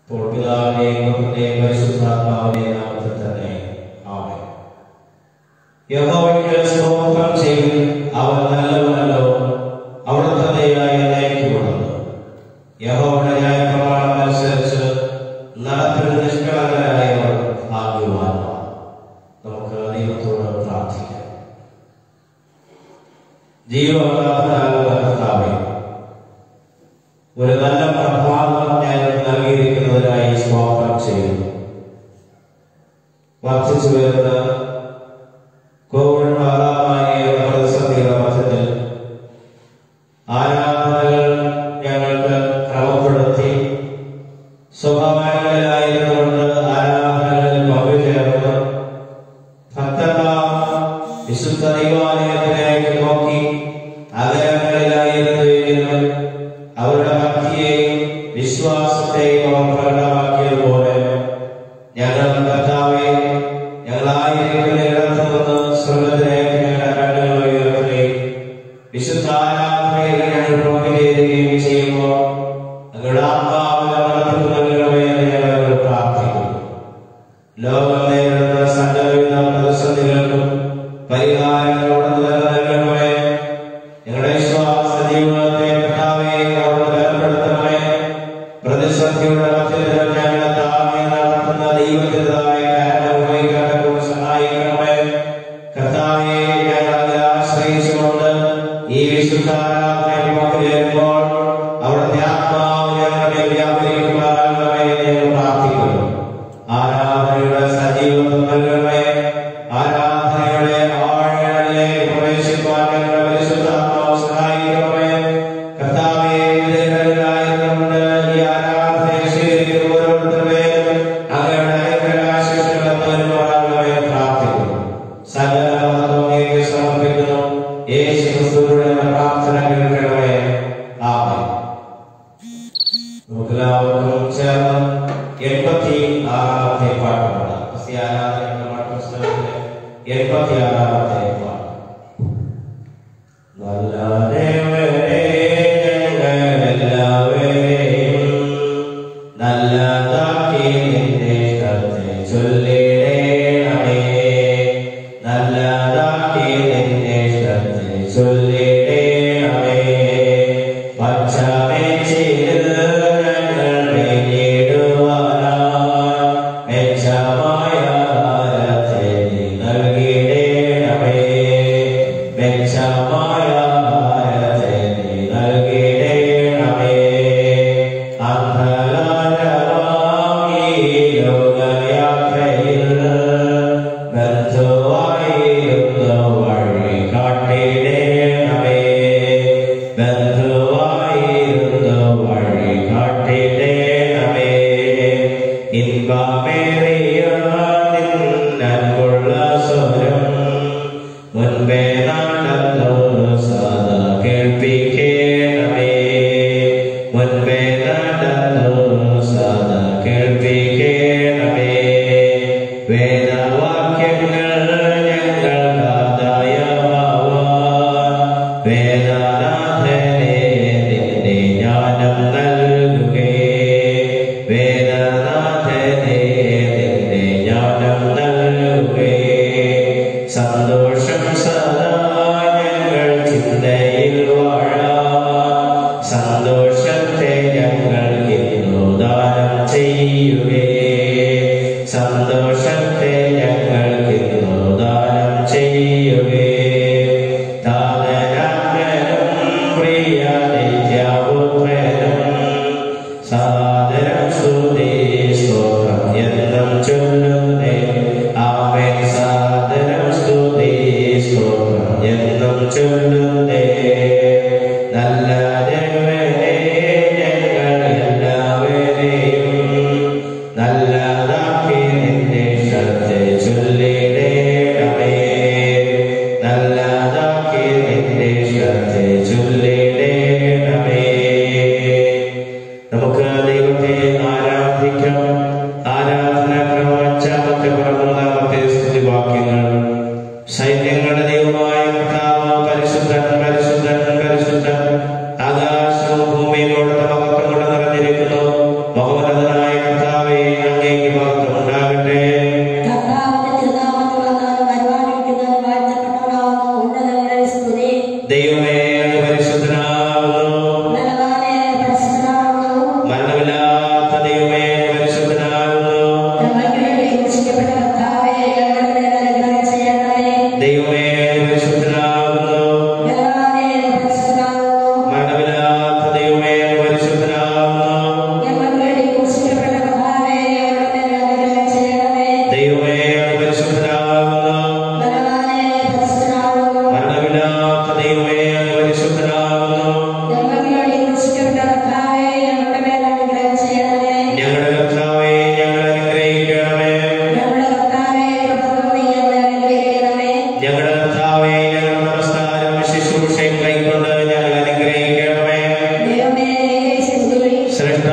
ഇപ്പോൾ പിതാവിനെയും പുത്രനെയും പരിശുദ്ധാത്മാവിനെയും നാമത്തിൽ തന്നെ ആമേൻ യഹോവയ്ക്ക് സ്തോത്രം ചെയ്യും അവൻ നല്ലവനല്ലോ അവിടുത്തെ ദയായി നയിക്കുമുള്ളത് യഹോവയുടെ ന്യായപ്രമാണം അനുസരിച്ച് നടപ്പിൽ നിഷ്കളങ്കരായവർ ഭാഗ്യവാന്മാർ നമുക്ക് ദൈവത്തോട് പ്രാർത്ഥിക്കാം ജീവനാഥനാകുന്ന കർത്താവേ ഒരു നല്ല പ്രഭാതം ഞങ്ങൾക്ക് നൽകിയിരിക്കുന്നതിനായി സ്വാഗതം ചെയ്യുന്നു വർദ്ധിച്ചു വരുന്ന കോവിഡ് മഹാമാരി എന്ന പ്രതിസന്ധിയുടെ മധ്യത്തിൽ ആരാധനകൾ ഞങ്ങൾക്ക് ക്രമപ്പെടുത്തി സ്വഭാവങ്ങളിലായിരുന്നുകൊണ്ട് ആരാധനകളിൽ പങ്കുചേർന്ന് ഭക്തന്മാർ വിശുദ്ധ ദൈവാലയത്തിലേക്ക് നോക്കി അകലങ്ങളിലായിരുന്നുവെങ്കിലും അവരുടെ ഭക്തിയെയും വിശ്വാസത്തെയും അവർ പ്രകടമാക്കിയതുപോലെ ഞങ്ങൾ കർത്താവെ ഞങ്ങളായിരിക്കുന്ന ഇടത്ത് നിന്ന് സ്വർഗത്തിലേക്ക് ഞങ്ങളുടെ കണ്ണുകൾ ഉയർത്തുകയും വിശുദ്ധ ആരാധനയിൽ ഞങ്ങൾ പങ്കുചേരുകയും ചെയ്യുമ്പോൾ ഞങ്ങളുടെ ആത്മാവിനെ നടത്തി നൽകണമേ എന്ന് ഞങ്ങൾ പ്രാർത്ഥിക്കുന്നു ലോകം നേരിടുന്ന സകലവിധ പ്രതിസന്ധികൾക്കും പരിഹാരങ്ങളോട് നിലനിൽക്കണമേ ഞങ്ങളുടെ വിശ്വാസ ജീവിതത്തെ കർത്താവേ അവിടുന്ന് ബലപ്പെടുത്തണമേ പ്രതിസന്ധിയുടെ മധ്യത്തിൽ ഞങ്ങളെ താങ്ങി നടത്തുന്ന ദൈവത്തിൻ്റെതായ കാരണം വഹിക്കാനും സഹായിക്കണമേ കർത്താവെ ഞങ്ങൾ അതിൽ ആശ്രയിച്ചുകൊണ്ട് ഈ വിശുദ്ധ ആരാധനയിൽ പങ്കുചേരുമ്പോൾ അവിടുത്തെ ആത്മാവ് ഞങ്ങളുടെ വ്യാപരിക്കുവാനാകണമേ എന്ന് ഞങ്ങൾ പ്രാർത്ഥിക്കുന്നു ആരാധനയുടെ സജീവത്വം നൽകണമേ ആരാധനയുടെ ആഴങ്ങളിലേക്ക് പ്രവേശിക്കുവാൻ ഞങ്ങളുടെ പരിശുദ്ധാത്മാവ് സഹായിക്കണമേ കർത്താവേ വിധേയരായിരുന്നുകൊണ്ട് ഈ ആരാധനയെ സ്വീകരിക്കുന്ന ഓരോരുത്തരുടെയും അങ്ങയുടെ അനുഗ്രഹാശിഷ്ടങ്ങളെ പകരുവാനാകണമേ എന്ന് പ്രാർത്ഥിക്കുന്നു സകല മഹത്വമേക്ക് സമർപ്പിക്കുന്നു യേശു ക്രിസ്തുവിന്റെ പ്രാർത്ഥന കേൾക്കണമേ ആമേൻ നമുക്കെല്ലാവർക്കും ചേർന്ന് എൺപത്തി ആറാമത്തെ പാട്ട് പാടാം ക്രിസ്ത്യ ആരാധനയുടെ പാഠപുസ്തകത്തിലെ എൺപത്തി ആറാമത്തെ പാട്ട് നല്ല ദേവനെ ഞങ്ങളെല്ലാവരെയും നല്ലതാക്കി നിന്റെ കത്തെ ചൊല്ലിടേണമേ നല്ലതാക്കി നിന്റെ കത്തെ ചൊല്ലിടേണമേ പച്ചമേച്ചിൽ ഞങ്ങൾ നേടിടുവാനായി മെച്ചമായ കാലത്തെ നീ നൽകിടേണമേ മെച്ചമായ കാലത്തെ നീ നൽകിടേണമേ അന്ധകാരമാകി ലോകയാത്രയിൽ ബന്ധുവായിരുന്ന വഴി കാട്ടിടേണമേ ബന്ധുവായിരുന്ന വഴി കാട്ടിടേണമേ ഇൻപമേറിയ നിന്നൻകുള്ള സ്വരം മുൻപേ നടന്നോരു സദാ കേൾപ്പിക്കേണമേ മുൻപേ നടന്നോരു സദാ കേൾപ്പിക്കേണമേ വേദവാക്യങ്ങൾ ഞങ്ങൾക്കാദായമാവാൻ വേദനാഥനെ നിന്റെ ജ്ഞാനം നൽകുകേ വേദനാഥനെ നിന്റെ ജ്ഞാനം നൽകുകേ സന്തോഷം സദാ ഞങ്ങൾ ചിന്തയിൽ വാഴാം സന്തോഷത്തെ ഞങ്ങൾ ഇന്നു ദാനം ചെയ്യുകേ സന്തോഷത്തെ ഞങ്ങൾ ഇന്നു ദാനം ചെയ്യുകേ താതനാമനും പ്രിയ നിത്യപുത്രനും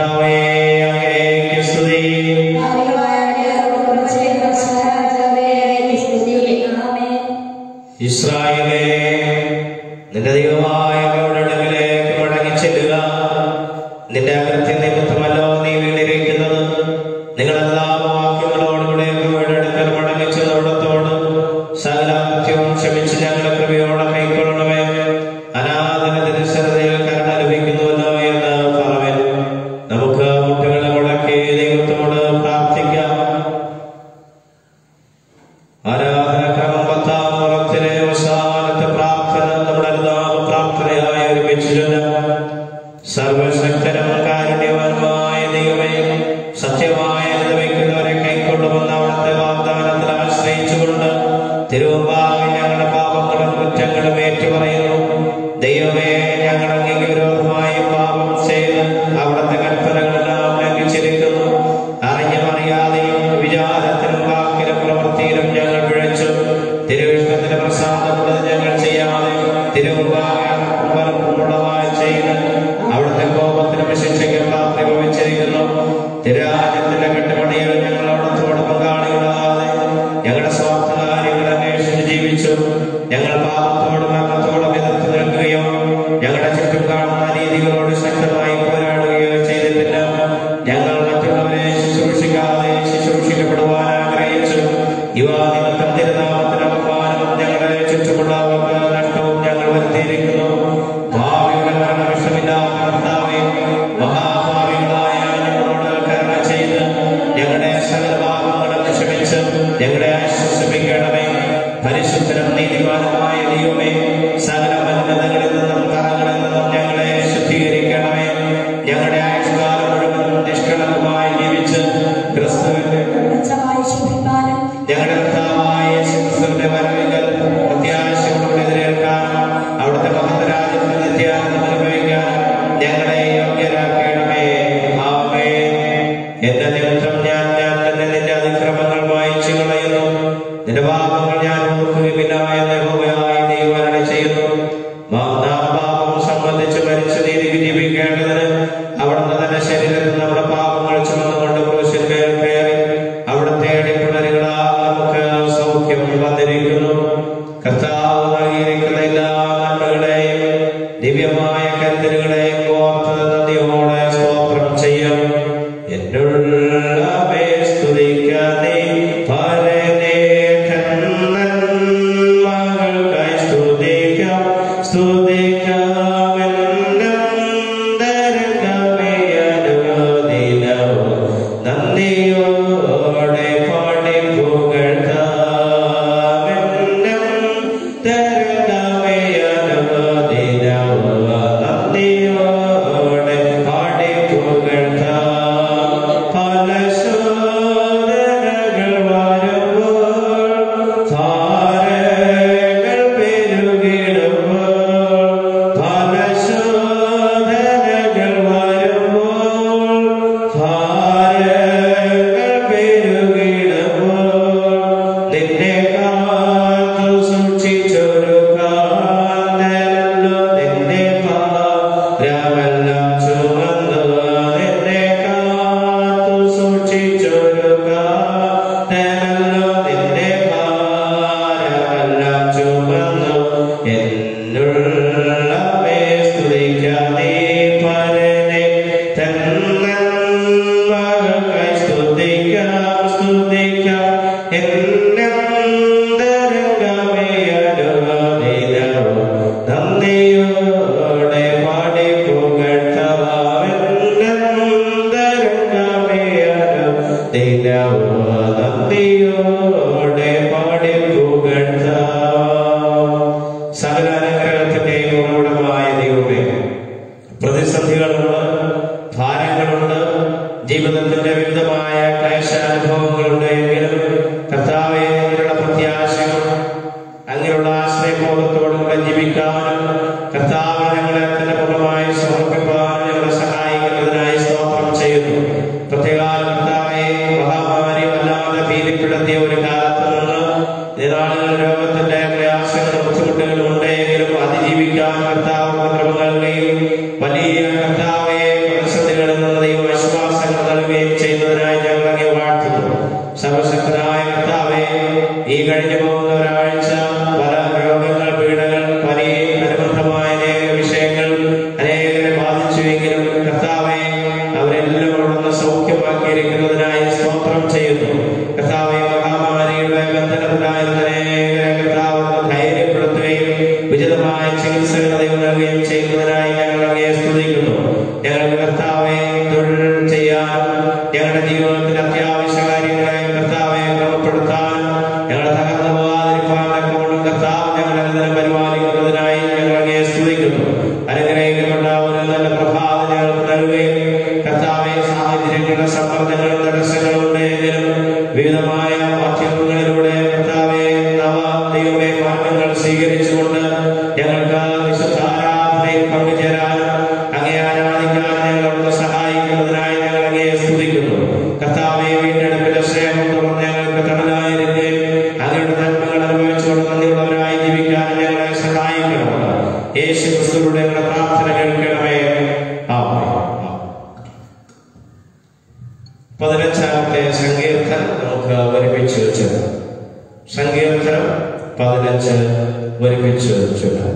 കർത്താവേ അങ്ങേക്ക് സ്തുതി ഇസ്രായേലേ നിന്റെ ദൈവമായ അവരുടെ അടുക്കലേക്ക് മടങ്ങിച്ചെല്ലുക നിന്റെ അകൃത്യ നിമിത്തമല്ലോ നീ വീണിരിക്കുന്നത് നിങ്ങളെല്ലാ വാക്യങ്ങളോടുകൂടെ കൃപയുടെ അടുക്കൽ മടങ്ങിച്ചതോടത്തോട് സകല അകൃത്യവും ക്ഷമിച്ച് ഞങ്ങളെ കൃപയോടെ കൈക്കൊള്ളണമേ അനാഥന തിരുസരതയിൽ കരുണ ലഭിക്കുന്നുവല്ലോ എന്ന് പറവൻ നമുക്ക് മുട്ടുകളെ മുടക്കി ദൈവത്തോട് പ്രാർത്ഥിക്കാം ആരാധനക്രമം പത്താം മുറത്തിലെ അവസാനത്തെ പ്രാർത്ഥന നമ്മുടെ അനുതാപ പ്രാർത്ഥനയായി ഒരുമിച്ചിരുന്ന സർവശക്തനും കാരുണ്യവാനുമായ ദൈവമേ സത്യമായ അനുഭവിക്കുന്നവരെ കൈക്കൊള്ളുമെന്ന് അവിടുത്തെ വാഗ്ദാനത്തിൽ ആശ്രയിച്ചുകൊണ്ട് തിരുവമ്പാകെ ഞങ്ങളുടെ പാപങ്ങളും കുറ്റങ്ങളും ഏറ്റുപറയുന്നു ദൈവമേ ഞങ്ങൾ അങ്ങേക്ക് വിരോധമായി പാപം ചെയ്ത് അവിടുത്തെ കൽപ്പനകളെല്ലാം ലംഘിച്ചിരിക്കുന്നു അറിഞ്ഞും അറിയാതെയും വിചാരത്തിലും വാക്കിലും പ്രവൃത്തിയിലും ഞങ്ങൾ പിഴച്ചു തിരുവിഷ്ണത്തിന് പ്രസാദമുള്ളത് ഞങ്ങൾ ചെയ്യാതെ തിരുവുള്ളതായി ചെയ്ത് അവിടുത്തെ കോപത്തിനും ശിക്ഷയ്ക്കും പ്രാപ്തി ഭവിച്ചിരിക്കുന്നു തിരുരാജ്യത്തിന്റെ കെട്ടുപണിയിൽ ഞങ്ങൾ അവിടത്തോട് പങ്കാളികളാതെ ഞങ്ങളുടെ സ്വാർത്ഥ കാര്യങ്ങൾ അന്വേഷിച്ച് ജീവിച്ചു ഞങ്ങൾ പാപത്തോടും അകത്തോടും എതിർത്ത് നിൽക്കുകയോ ഞങ്ങളുടെ ചുറ്റും കാണുന്ന രീതികളോട് ശക്തമായി പോരാടുകയോ ചെയ്തിട്ടില്ല ഞങ്ങൾ മറ്റുള്ളവരെ ശുശ്രൂഷിക്കാതെ ശുശ്രൂഷിക്കപ്പെടുവാൻ ആഗ്രഹിച്ചു ഇവ നിമിത്തം തിരുനാമത്തിന് അപമാനവും ഞങ്ങളുടെ ചുറ്റുമുള്ളവർക്ക് നഷ്ടവും ഞങ്ങൾ വരുത്തിയിരിക്കുന്നു ഭാവിയുടെ മരണവിഷമില്ലാത്ത കർത്താവേ മഹാഭാവികളായ ഞങ്ങളോട് കരുണ ചെയ്ത് ഞങ്ങളുടെ സകല പാപങ്ങളും ക്ഷമിച്ച് ഞങ്ങളെ ആശ്വസിപ്പിക്കണമേ പരിശുദ്ധനും നീതിമാനുമായ ദൈവമേ സകല മലിനതകളിൽ നിന്നും കറകളിൽ നിന്നും ഞങ്ങളെ ശുദ്ധീകരിക്കണമേ ഞങ്ങളുടെ ആയുഷ്കാലം മുഴുവൻ നിഷ്കളങ്കമായി ജീവിച്ച് ക്രിസ്തുവിന്റെ ഞങ്ങളുടെ കർത്താവായ യേശുക്രിസ്തുവിന്റെ വരവിങ്കൽ പ്രത്യാശയോടെ എതിരേൽക്കാനും അവിടുത്തെ മഹത്വരാജ്യത്തിൽ നിത്യാനന്ദം അനുഭവിക്കാനും ഞങ്ങളെ യോഗ്യരാക്കണമേ ആമേൻ എന്റെ നിമിത്തം ഞാൻ ഞാൻ തന്നെ നിന്റെ അതിക്രമങ്ങൾ വായിച്ചു കളയുന്നു നിന്റെ പാപങ്ങൾ ഞാൻ ഓർക്കുകയില്ല എന്ന് യഹോവയായ ദൈവം അരുളി ചെയ്യുന്നു മാ- നാം പാപം സംബന്ധിച്ച് മരിച്ചു നീതി ജീവിക്കേണ്ടതിന് അവിടുന്ന് തന്റെ ശരീരത്തിൽ നമ്മുടെ പാപങ്ങൾ ചുമന്നുകൊണ്ട് ക്രൂശിന്മേൽ കയറി അവിടുത്തെ അടിപ്പിണരുകളാൽ നമുക്ക് സൗഖ്യം വന്നിരിക്കുന്നു കർത്താവ് നൽകിയിരിക്കുന്ന എല്ലാ നന്മകളെയും ദിവ്യമായ കരുതലുകളെയും ഓർത്ത് നന്ദിയോടെ സ്തോത്രം ചെയ്യാം എന്നുള്ളവേ സ്തുതിക്കാതെ മകൾക്കായി സ്തുതിക്കാം സ്തുതിക്കാം എന്നും തരകമേ അനുഗ്രഹിക്കാം സമ്മർദ്ദങ്ങളും തടസ്സങ്ങളും ഉണ്ടെങ്കിലും വിവിധമായ മാധ്യമങ്ങളിലൂടെ കർത്താവെ നവ ദൈവമേ മാർഗങ്ങൾ സ്വീകരിച്ചുകൊണ്ട് ഞങ്ങൾക്ക് വിശുദ്ധ ആരാധനയിൽ പങ്കുചേരാനും അങ്ങേ ആരാധിക്കാൻ ഞങ്ങളോട് സഹായിക്കുന്നതിനായി ഞങ്ങൾ അങ്ങേ സ്തുതിക്കുന്നു കർത്താവെ വീണ്ടെടുപ്പിന്റെ സ്നേഹം തുറന്ന് ഞങ്ങൾക്ക് തണലായിരിക്കുകയും അങ്ങയുടെ നന്മകൾ അനുഭവിച്ചുകൊണ്ട് നന്ദിയുള്ളവരായി ജീവിക്കാൻ ഞങ്ങളെ സഹായിക്കണമെന്ന് യേശു ക്രിസ്തുവിന്റെ ഞങ്ങളുടെ പ്രാർത്ഥന കേൾക്കണമേ ആമേൻ. ആമേൻ. പതിനഞ്ചാമത്തെ സങ്കീർത്തനം നമുക്ക് ഒരുമിച്ച് ചൊല്ലാം സങ്കീർത്തനം പതിനഞ്ച് ഒരുമിച്ച് ചൊല്ലാം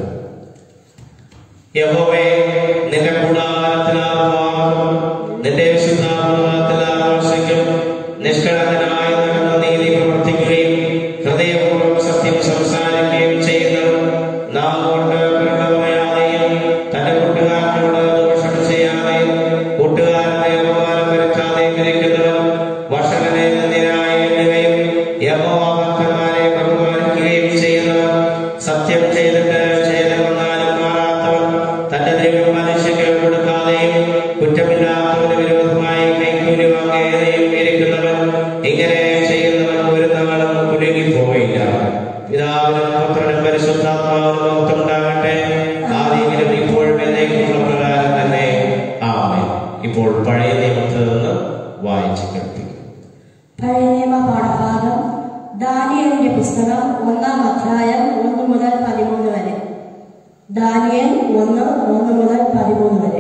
യഹോവേ നിന്റെ കൂടാരത്തിലാകും നിന്റെ വിശുദ്ധാത്മാവത്തിലാവശിക്കും നിഷ്കളങ്കനായി നടന്ന നീതി പ്രവർത്തിക്കുകയും ഹൃദയപൂർവ്വം സത്യം സംസാരിക്കുകയും ചെയ്യുന്നവൻ നാം കൊണ്ട് പിറന്നവയാതെയും തന്റെ കൂട്ടുകാരനോട് ദോഷം ചെയ്യാതെയും കൂട്ടുകാരനെ അപമാനം വരുത്താതെയും ഇരിക്കുന്നവൻ വഷളനെ നിന്ദിനായി എണ്ണുകയും യഹോവാഭക്തന്മാരെ ബഹുമാനിക്കുകയും ചെയ്യുന്നവൻ സത്യം ചെയ്തിട്ട് ചെയ്തെന്നാലും മാറാത്തവൻ തന്റെ ദൈവം മനുഷ്യക്ക് കൊടുക്കാതെയും കുറ്റമില്ലാത്തവന് വിരോധമായി കൈക്കൂലി വാങ്ങാതെയും ഇരിക്കുന്നവൻ ഇങ്ങനെ ചെയ്യുന്നവൻ ഒരു നാളും കുലുങ്ങിപ്പോയില്ല പിതാവിനും പുത്രനും പരിശുദ്ധാത്മാവിനും മഹത്വം ഉണ്ടാകട്ടെ ആദ്യമെങ്കിലും ഇപ്പോഴും എന്നേക്കുമുള്ള പ്രകാരം തന്നെ ആമേൻ ഇപ്പോൾ പഴയ നിയമത്തിൽ നിന്ന് വായിച്ചു കേൾപ്പിക്കും പഴയ നിയമ പാഠഭാഗം ദാനിയലിന്റെ പുസ്തകം ഒന്നാം അധ്യായം ഒന്ന് മുതൽ പതിമൂന്ന് വരെ ദാനിയൽ ഒന്ന് ഒന്ന് മുതൽ പതിമൂന്ന് വരെ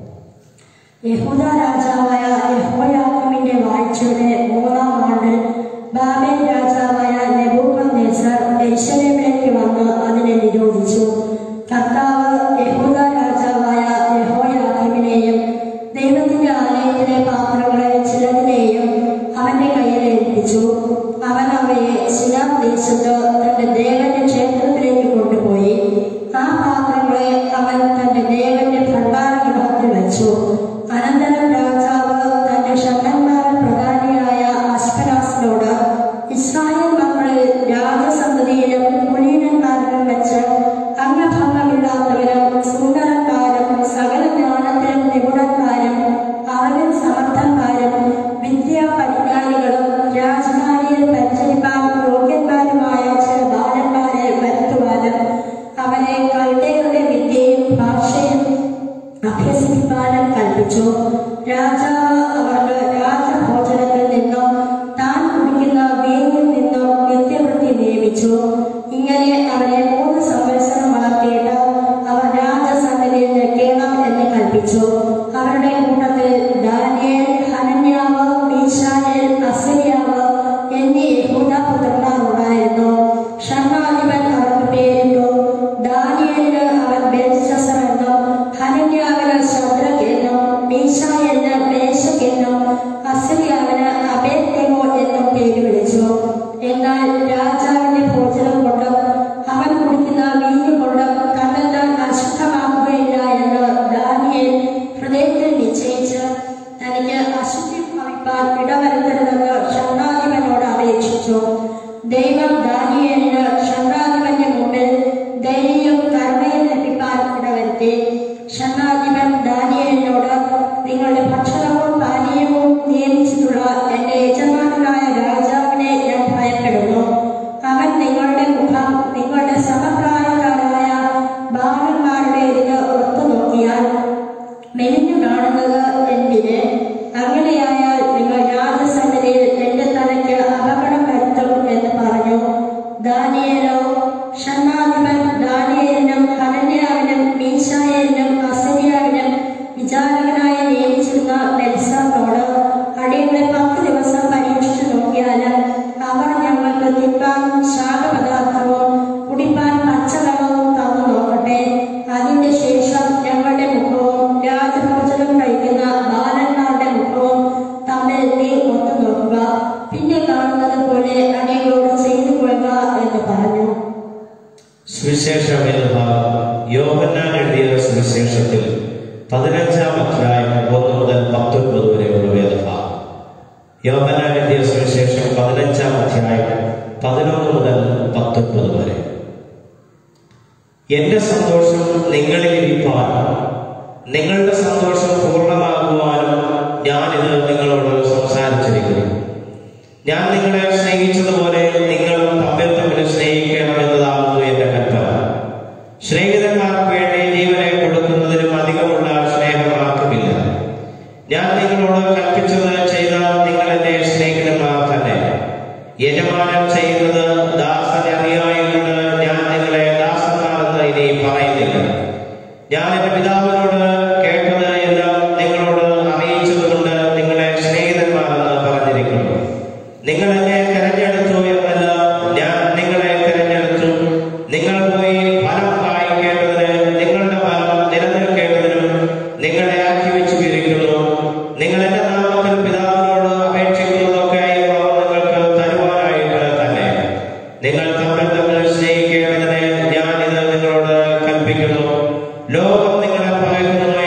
യഹൂദ രാജാവായ യഹോയാക്കിമിന്റെ വാഴ്ചയുടെ മൂന്നാം ആണ്ടിൽ ബാബേൽ രാജാവായ നെബൂഖദ്നേസർ യെരൂശലേമിലേക്ക് വന്ന് അതിനെ നിരോധിച്ചു കർത്താവ് യഹൂദ രാജാവായ യഹോയാക്കിമിനെയും ദൈവത്തിന്റെ ആലയത്തിലെ പാത്രങ്ങളെ ചിലതിനെയും അവന്റെ കയ്യിൽ ഏൽപ്പിച്ചു അവൻ അവയെ ശിലാദേശത്ത് തന്റെ ദേവന്റെ ക്ഷേത്രത്തിലേക്ക് കൊണ്ടുപോയി ആ പാത്രങ്ങളെ അവൻ തന്റെ ദേവന്റെ ഭണ്ഡാരഗൃഹത്തിൽ വെച്ചു അനന്തരം രാജാവ് തന്റെ ഷണ്ടന്മാരിൽ പ്രധാനിയായ അസ്പരാസിനോട് ഇസ്രായേൽ മക്കളിൽ രാജസന്തതിയിലും കുലീനന്മാരിലും വെച്ച് അംഗഭംഗമില്ലാത്തവരും സുന്ദരന്മാരും സകല ജ്ഞാനത്തിലും നിപുണന്മാരും അറിവിൽ സമർത്ഥന്മാരും വിദ്യാ പരിജ്ഞാനികളും രാജധാനിയിൽ പരിചരിപ്പാൻ യോഗ്യന്മാരുമായ ചില ബാലന്മാരെ വരുത്തുവാനും അവരെ കൽഡയുടെ വിദ്യയും ഭാഷയും അഭ്യസിപ്പിക്കാനും കൽപ്പിച്ചു രാജാവ് അവർക്ക് രാജഭോജനത്തിൽ നിന്നും താൻ കുടിക്കുന്ന വീഞ്ഞിൽ നിന്നും നിത്യവൃത്തി നിയമിച്ചു ഇങ്ങനെ അവരെ മൂന്ന് സംവത്സരം വളർത്തിയിട്ട് അവർ രാജസന്നിധിയിൽ നിൽക്കണം എന്ന് കൽപ്പിച്ചു അവരുടെ കൂട്ടത്തിൽ ദാനിയേൽ ഹനന്യാവ് മീശായേൽ അസരിയാവ് എന്നീ യഹൂദപുത്രന്മാർ ഉണ്ടായിരുന്നു ഷർണാധിപൻ അവർക്ക് പേരിട്ടു ദാനിയേലിന് അവൻ ബെൽശസ്സർ എന്നും ഹനന്യാവിന് ശദ്രക് എന്നും മീശായേലിന് മേശക് എന്നും അസരിയാവിന് അബേദ്നെഗോ എന്നും പേര് വിളിച്ചു എന്നാൽ രാജാവിന്റെ ഭോജനം കൊണ്ടും അവൻ കുടിക്കുന്ന വീഞ്ഞു കൊണ്ടും കണ്ണെത്താൻ അശുദ്ധമാക്കുകയില്ല എന്ന് ദാനിയേൽ ഹൃദയത്തിൽ നിശ്ചയിച്ച് തനിക്ക് അശുദ്ധി ഭവിപ്പാൻ ഇടവരുത്തരുതെന്ന് ഷണ്ഡാധിപനോട് അപേക്ഷിച്ചു ദൈവം ദാനിയേലിന് ഷണ്ഡാധിപന്റെ മുമ്പിൽ ധൈര്യവും കരുണയും ലഭിക്കാൻ ഇടവരുത്തി ഷണ്ഡാധിപൻ ദാനിയേലിനോട് നിങ്ങളുടെ ഭക്ഷണവും പാനീയവും നിയമിച്ചിട്ടുള്ള എന്റെ യജമാനായ രാജാവിനെ ഞാൻ ഭയപ്പെടുന്നു അവൻ നിങ്ങളുടെ മുഖം നിങ്ങളുടെ സമപ്രായക്കാരായ ബാലന്മാരുടെ ഇതിന് ഒത്തു നോക്കിയാൽ മെലിഞ്ഞു കാണുന്നത് എന്തിന് അങ്ങനെയായാൽ നിങ്ങൾ രാജസന്നിധിയിൽ എന്റെ തലയ്ക്ക് അപകടം വരുത്തും എന്ന് പറഞ്ഞു ദാനിയേലോ ഷണ്ണാധിപൻ ദാനിയേലിനും ഹനന്യാവിനും മീശായേലിനും അസരിയാവിനും വിചാരകനായി നിയമിച്ചിരുന്ന ബെൽസാറിനോട് അടിയങ്ങളെ പത്ത് ദിവസം പരീക്ഷിച്ചു നോക്കിയാലും അവർ ഞങ്ങൾക്ക് തിന്നാൻ ശാഖപദാർത്ഥവും കുടിപ്പാൻ പച്ചവെള്ളവും തന്നു നോക്കട്ടെ അതിന്റെ ശേഷം ഞങ്ങളുടെ മുഖവും രാജഭോജനം കഴിക്കുന്ന ബാലന്മാരുടെ മുഖവും തമ്മിൽ നീ ഒത്തു നോക്കുക പിന്നെ കാണുന്നത് പോലെ അടിയങ്ങളോട് ചെയ്തു കൊള്ളുക എന്ന് പറഞ്ഞു സുവിശേഷം എന്ന ഭാഗം യോഹന്നാൻ എഴുതിയ സുവിശേഷത്തിൽ പതിനഞ്ചാം അധ്യായം ഒന്ന് മുതൽ പത്തൊൻപത് വരെയുള്ള വേദഭാഗം യോഹന്നാൻ എഴുതിയ സുവിശേഷം പതിനഞ്ചാം അധ്യായം പതിനൊന്ന് മുതൽ പത്തൊൻപത് വരെ എന്റെ സന്തോഷം നിങ്ങളിൽ ഇരിപ്പാനും നിങ്ങളുടെ സന്തോഷം പൂർണ്ണമാക്കുവാനും ഞാനിത് നിങ്ങളോട് സംസാരിക്കുന്നു ഞാൻ നിങ്ങളോട് കൽപ്പിച്ചത് ചെയ്ത നിങ്ങൾ എന്നെ സ്നേഹിതന്മാർ തന്നെ യജമാനൻ ചെയ്യുന്നത് ദാസൻ അറിയായതുകൊണ്ട് ഞാൻ നിങ്ങളെ ദാസന്മാരെന്ന് ഇനി പറയുന്നില്ല ഞാൻ എന്റെ പിതാവിനോട് കേട്ടത് എല്ലാം നിങ്ങളോട് അറിയിച്ചതുകൊണ്ട് നിങ്ങളെ സ്നേഹിതന്മാരെന്ന് പറഞ്ഞിരിക്കുന്നു നിങ്ങൾ എന്നെ തിരഞ്ഞെടുത്തു എന്നല്ല ഞാൻ നിങ്ങളെ തിരഞ്ഞെടുത്തു നിങ്ങൾ പോയി ഫലം കായ്ക്കേണ്ടതിന് നിങ്ങളുടെ ഫലം നിലനിൽക്കേണ്ടതിനും നിങ്ങളെ ആക്കി വെച്ചിരിക്കുന്നു നിങ്ങൾ എന്റെ നാമത്തിൽ പിതാവിനോട് അപേക്ഷിക്കുന്നതൊക്കെ അവർ നിങ്ങൾക്ക് തരുവാനായിട്ട് തന്നെ നിങ്ങൾ തമ്മിൽ തമ്മിൽ സ്നേഹിക്കേണ്ടതിന് ഞാൻ ഇത് നിങ്ങളോട് കൽപ്പിക്കുന്നു ലോകം നിങ്ങളെ പകരുന്നു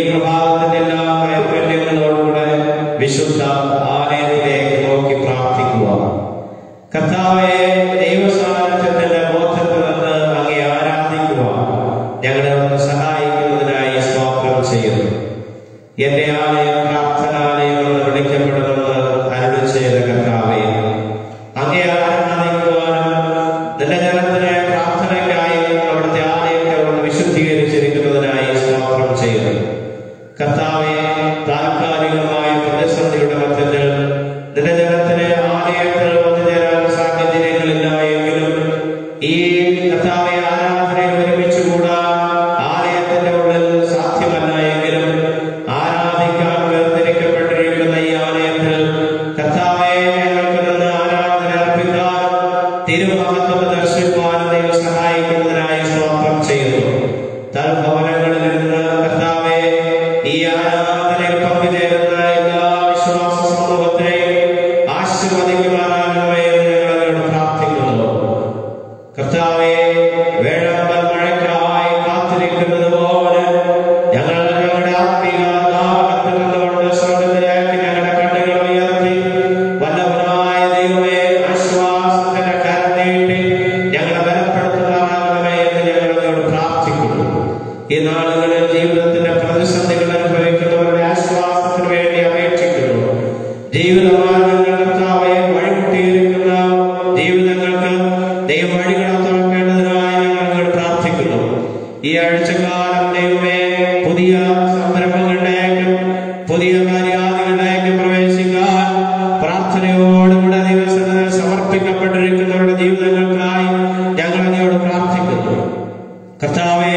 പ്രഭാതത്തിന്റെ എല്ലാ വൈകല്യങ്ങളോടുകൂടെ വിശുദ്ധ ആലയത്തിലേക്ക് നോക്കി പ്രാർത്ഥിക്കുക കർത്താവെ ദൈവസാന്നിധ്യത്തിന്റെ ബോധത്തിൽ നിന്ന് അങ്ങേ ആരാധിക്കുക ഞങ്ങളെ ഒന്ന് സഹായിക്കുന്നതിനായി സ്തോത്രം ചെയ്യുന്നു എന്റെ ആലയം പ്രാർത്ഥനാലയം എന്ന് വിളിക്കപ്പെടുമെന്ന് അരുളി ചെയ്ത കർത്താവെ അങ്ങേ ആരാധിക്കുവാനും നിന്റെ ജനത്തിലെ പ്രാർത്ഥനയ്ക്കായി അവിടുത്തെ ആലയത്തെ ഒന്ന് വിശുദ്ധീകരിച്ചിരിക്കുന്നതിനായി സ്തോത്രം ചെയ്യുന്നു കർത്താവെ താൽക്കാലികമായ പ്രതിസന്ധിയുടെ മധ്യത്തിൽ നിന്റെ ജനത്തിലെ ആലയത്തിൽ വന്നു ചേരാൻ സാഹചര്യങ്ങളില്ല എങ്കിലും ഈ കർത്താവെ ആരാധനയിൽ ഒരുമിച്ചുകൂടാ ആലയത്തിന്റെ ഉള്ളിൽ സാധ്യമല്ല എങ്കിലും ആരാധിക്കാൻ വേർതിരിക്കപ്പെട്ടിരിക്കുന്ന ഈ ആലയത്തിൽ കർത്താവെ ഞങ്ങൾക്ക് നിന്ന് ആരാധന അർപ്പിക്കാൻ തിരുമഹത്വം ദർശിക്കുവാനും ദൈവം സഹായിക്കുന്നതിനായി സ്തോത്രം ചെയ്യുന്നു തൽഭവനങ്ങളിൽ നിന്ന് കർത്താവെ ഈ ആരാധനയിൽ പങ്കുചേരുന്ന എല്ലാ വിശ്വാസ സമൂഹത്തെയും ആശീർവദിക്കുവാനാകണമേ എന്ന് ഞങ്ങളോട് പ്രാർത്ഥിക്കുന്നു കർത്താവെ വേഴമ്പൽ മഴയ്ക്കായി കാത്തിരിക്കുന്നത് പോലെ ഞങ്ങൾ ഞങ്ങളുടെ ആത്മീക ദാഹത്തിൽ നിന്നുകൊണ്ട് സ്വർഗത്തിലേക്ക് ഞങ്ങളുടെ കണ്ണുകൾ ഉയർത്തി വല്ലവനായ ദൈവമേ ആശ്വാസത്തിന്റെ കരം നീട്ടി ഞങ്ങളെ ബലപ്പെടുത്തുവാനാകണമേ എന്ന് ഞങ്ങളോട് പ്രാർത്ഥിക്കുന്നു ഈ നാളുകളിൽ ജീവിതത്തിന്റെ പ്രതിസന്ധികൾ അനുഭവിക്കുന്നവരുടെ ആശ്വാസത്തിന് വേണ്ടി അപേക്ഷിക്കുന്നു ജീവിതമാർഗങ്ങൾ കർത്താവെ വഴിമുട്ടിയിരിക്കുന്ന ജീവിതങ്ങൾക്ക് ദൈവ വഴികളെ തുറക്കേണ്ടതിനായി ഞങ്ങൾ പ്രാർത്ഥിക്കുന്നു ഈ ആഴ്ചകാലം ദൈവമേ പുതിയ സംരംഭങ്ങളിലേക്കും പുതിയ കാര്യാദികളിലേക്കും പ്രവേശിക്കാൻ പ്രാർത്ഥനയോടുകൂടെ ദിവസത്തിൽ സമർപ്പിക്കപ്പെട്ടിരിക്കുന്നവരുടെ ജീവിതങ്ങൾക്കായി ഞങ്ങൾ അങ്ങയോട് പ്രാർത്ഥിക്കുന്നു കർത്താവെ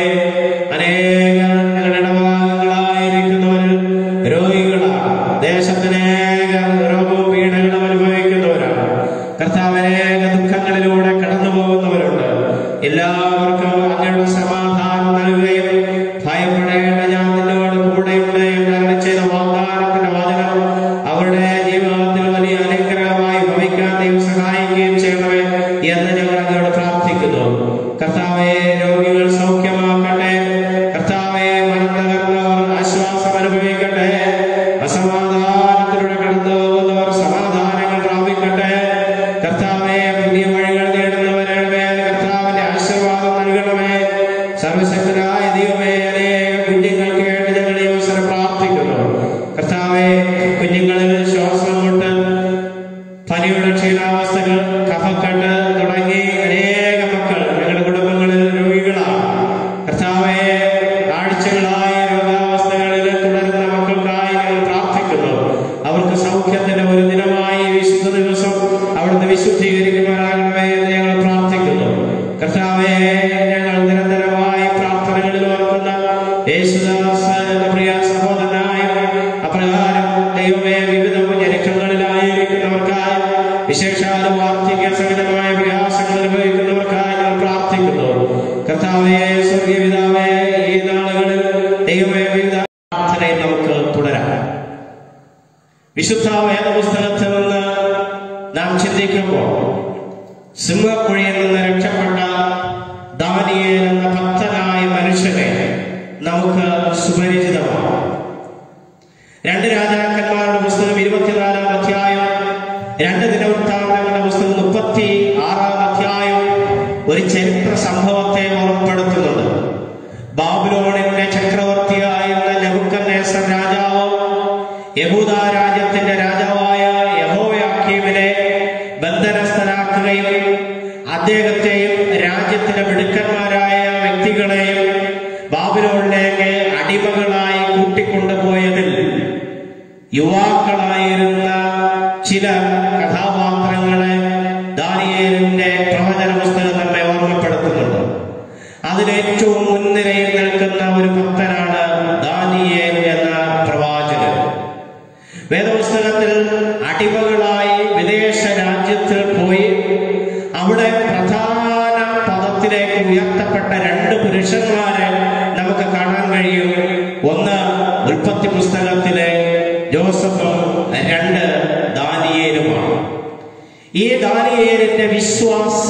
അനേക ഞങ്ങളുടെ ഇടഭാഗങ്ങളായിരിക്കുന്നവരിൽ രോഗികളാണ് ദേശത്തിനേക രോഗവും പീഡകളും അനുഭവിക്കുന്നവരാണ് കർത്താവ് അനേക ദുഃഖങ്ങളിലൂടെ കടന്നു പോകുന്നവരുണ്ട് എല്ലാവർക്കും അങ്ങയുടെ സമാധാനം നൽകുകയും ഭയപ്പെടേണ്ട ഞാൻ നിന്നോട് കൂടെയുണ്ട് എന്ന് അരുളി ചെയ്ത വാഗ്ദാനത്തിന്റെ വചനം അവരുടെ ജീവിതത്തിൽ വലിയ അനുഗ്രഹമായി ഭവിക്കാൻ ദൈവം സഹായിക്കുകയും ചെയ്യണമേ എന്ന് ഞങ്ങൾ അങ്ങയോട് പ്രാർത്ഥിക്കുന്നു കർത്താവെ രോഗികൾ സൗഖ്യമാക്കട്ടെ കർത്താവെ മനം തകർന്നവർ ആശ്വാസം അനുഭവിക്കട്ടെ അസമാധാനത്തിലൂടെ കടന്നു പോകുന്നവർ സമാധാനങ്ങൾ പ്രാപിക്കട്ടെ കർത്താവെ പുതിയ വഴികൾ നേടുന്നവരുടെ മേൽ കർത്താവിന്റെ ആശീർവാദം നൽകണമേ സർവശക്തനായ ദൈവമേ അനേക കുഞ്ഞുങ്ങൾക്ക് വേണ്ടി ഞങ്ങൾ ഈ അവസരം പ്രാർത്ഥിക്കുന്നു കർത്താവെ കുഞ്ഞുങ്ങളിൽ ശ്വാസം മുട്ട് പനിയുടെ ക്ഷീണാവസ്ഥകൾ കഫക്കെട്ട് തുടങ്ങി അനേക മക്കൾ ഞങ്ങളുടെ കുടുംബങ്ങളിൽ രോഗികളാണ് കർത്താവെ ആഴ്ചകളായി രോഗാവസ്ഥകളിൽ തുടരുന്ന മക്കൾക്കായി ഞങ്ങൾ പ്രാർത്ഥിക്കുന്നു അവർക്ക് സൗഖ്യത്തിന്റെ ഒരു ദിനമായി ഈ വിശുദ്ധ ദിവസം അവിടുന്ന് വിശുദ്ധീകരിക്കുവാനാകണമേ എന്ന് ഞങ്ങൾ പ്രാർത്ഥിക്കുന്നു കർത്താവെ ഞങ്ങൾ നിരന്തരമായി പ്രാർത്ഥനകളിൽ ഓർക്കുന്ന യേശുദാസ് എന്ന പ്രിയ സഹോദരനായ അപ്രകാരം ദൈവമേ വിവിധ ഞെരുക്കങ്ങളിലായിരിക്കുന്നവർക്കായി വിശേഷാലും വാർദ്ധക്യ സഹിതമായ പ്രയാസങ്ങൾ അനുഭവിക്കുന്നവർക്കായി ഞങ്ങൾ പ്രാർത്ഥിക്കുന്നു കർത്താവെ സ്വർഗീയ പിതാവേ ഈ നാളുകളിൽ ദൈവമേ വിവിധ പ്രാർത്ഥനയെ നമുക്ക് തുടരാം വിശുദ്ധ വേദപുസ്തകത്തിൽ നിന്ന് നാം ചിന്തിക്കുമ്പോൾ സിംഹക്കുഴിയിൽ നിന്ന് രക്ഷപ്പെട്ട ദാനിയേൽ എന്ന ഭക്തനായ മനുഷ്യനെ നമുക്ക് സുപരിചിതമാണ് രണ്ട് രാജാക്കന്മാരുടെ പുസ്തകം ഇരുപത്തിനാലാം അധ്യായം രണ്ട് ദിനവൃത്താന്തങ്ങളുടെ പുസ്തകം മുപ്പത്തി ആറാം അധ്യായം ഒരു ചരിത്ര സംഭവത്തെ ഓർമ്മപ്പെടുത്തുന്നുണ്ട് ബാബുലോണിന്റെ ചക്രവർത്തിയായിരുന്ന നെബുക്കദ്നേസർ രാജാവ് യഹൂദ രാജ്യത്തിന്റെ രാജാവായ യഹോയാക്കീമിനെ ബന്ധനസ്ഥനാക്കുകയും അദ്ദേഹത്തെയും രാജ്യത്തിലെ മിടുക്കന്മാരായ വ്യക്തികളെയും ബാബുലോണിലേക്ക് അടിമകളായി കൂട്ടിക്കൊണ്ടുപോയതിൽ യുവാക്കളായിരുന്ന ചില കഥാപാത്രങ്ങളെ ദാനിയേലിന്റെ പ്രവചന പുസ്തകം നമ്മെ ഓർമ്മപ്പെടുത്തുന്നുണ്ട് അതിലേറ്റവും മുൻനിരയിൽ നിൽക്കുന്ന ഒരു ഭക്തനാണ് ദാനിയേൽ എന്ന പ്രവാചകൻ വേദപുസ്തകത്തിൽ അടിമകളായി വിദേശ രാജ്യത്തിൽ പോയി അവിടെ പ്രധാന പദത്തിലേക്ക് ഉയർത്തപ്പെട്ട രണ്ട് പുരുഷന്മാരെ നമുക്ക് കാണാൻ കഴിയും ഒന്ന് ഉൽപ്പത്തി പുസ്തകത്തിലെ ജോസഫും രണ്ട് ദാനിയേലുമാണ് ഈ ദാനിയേലിന്റെ വിശ്വാസ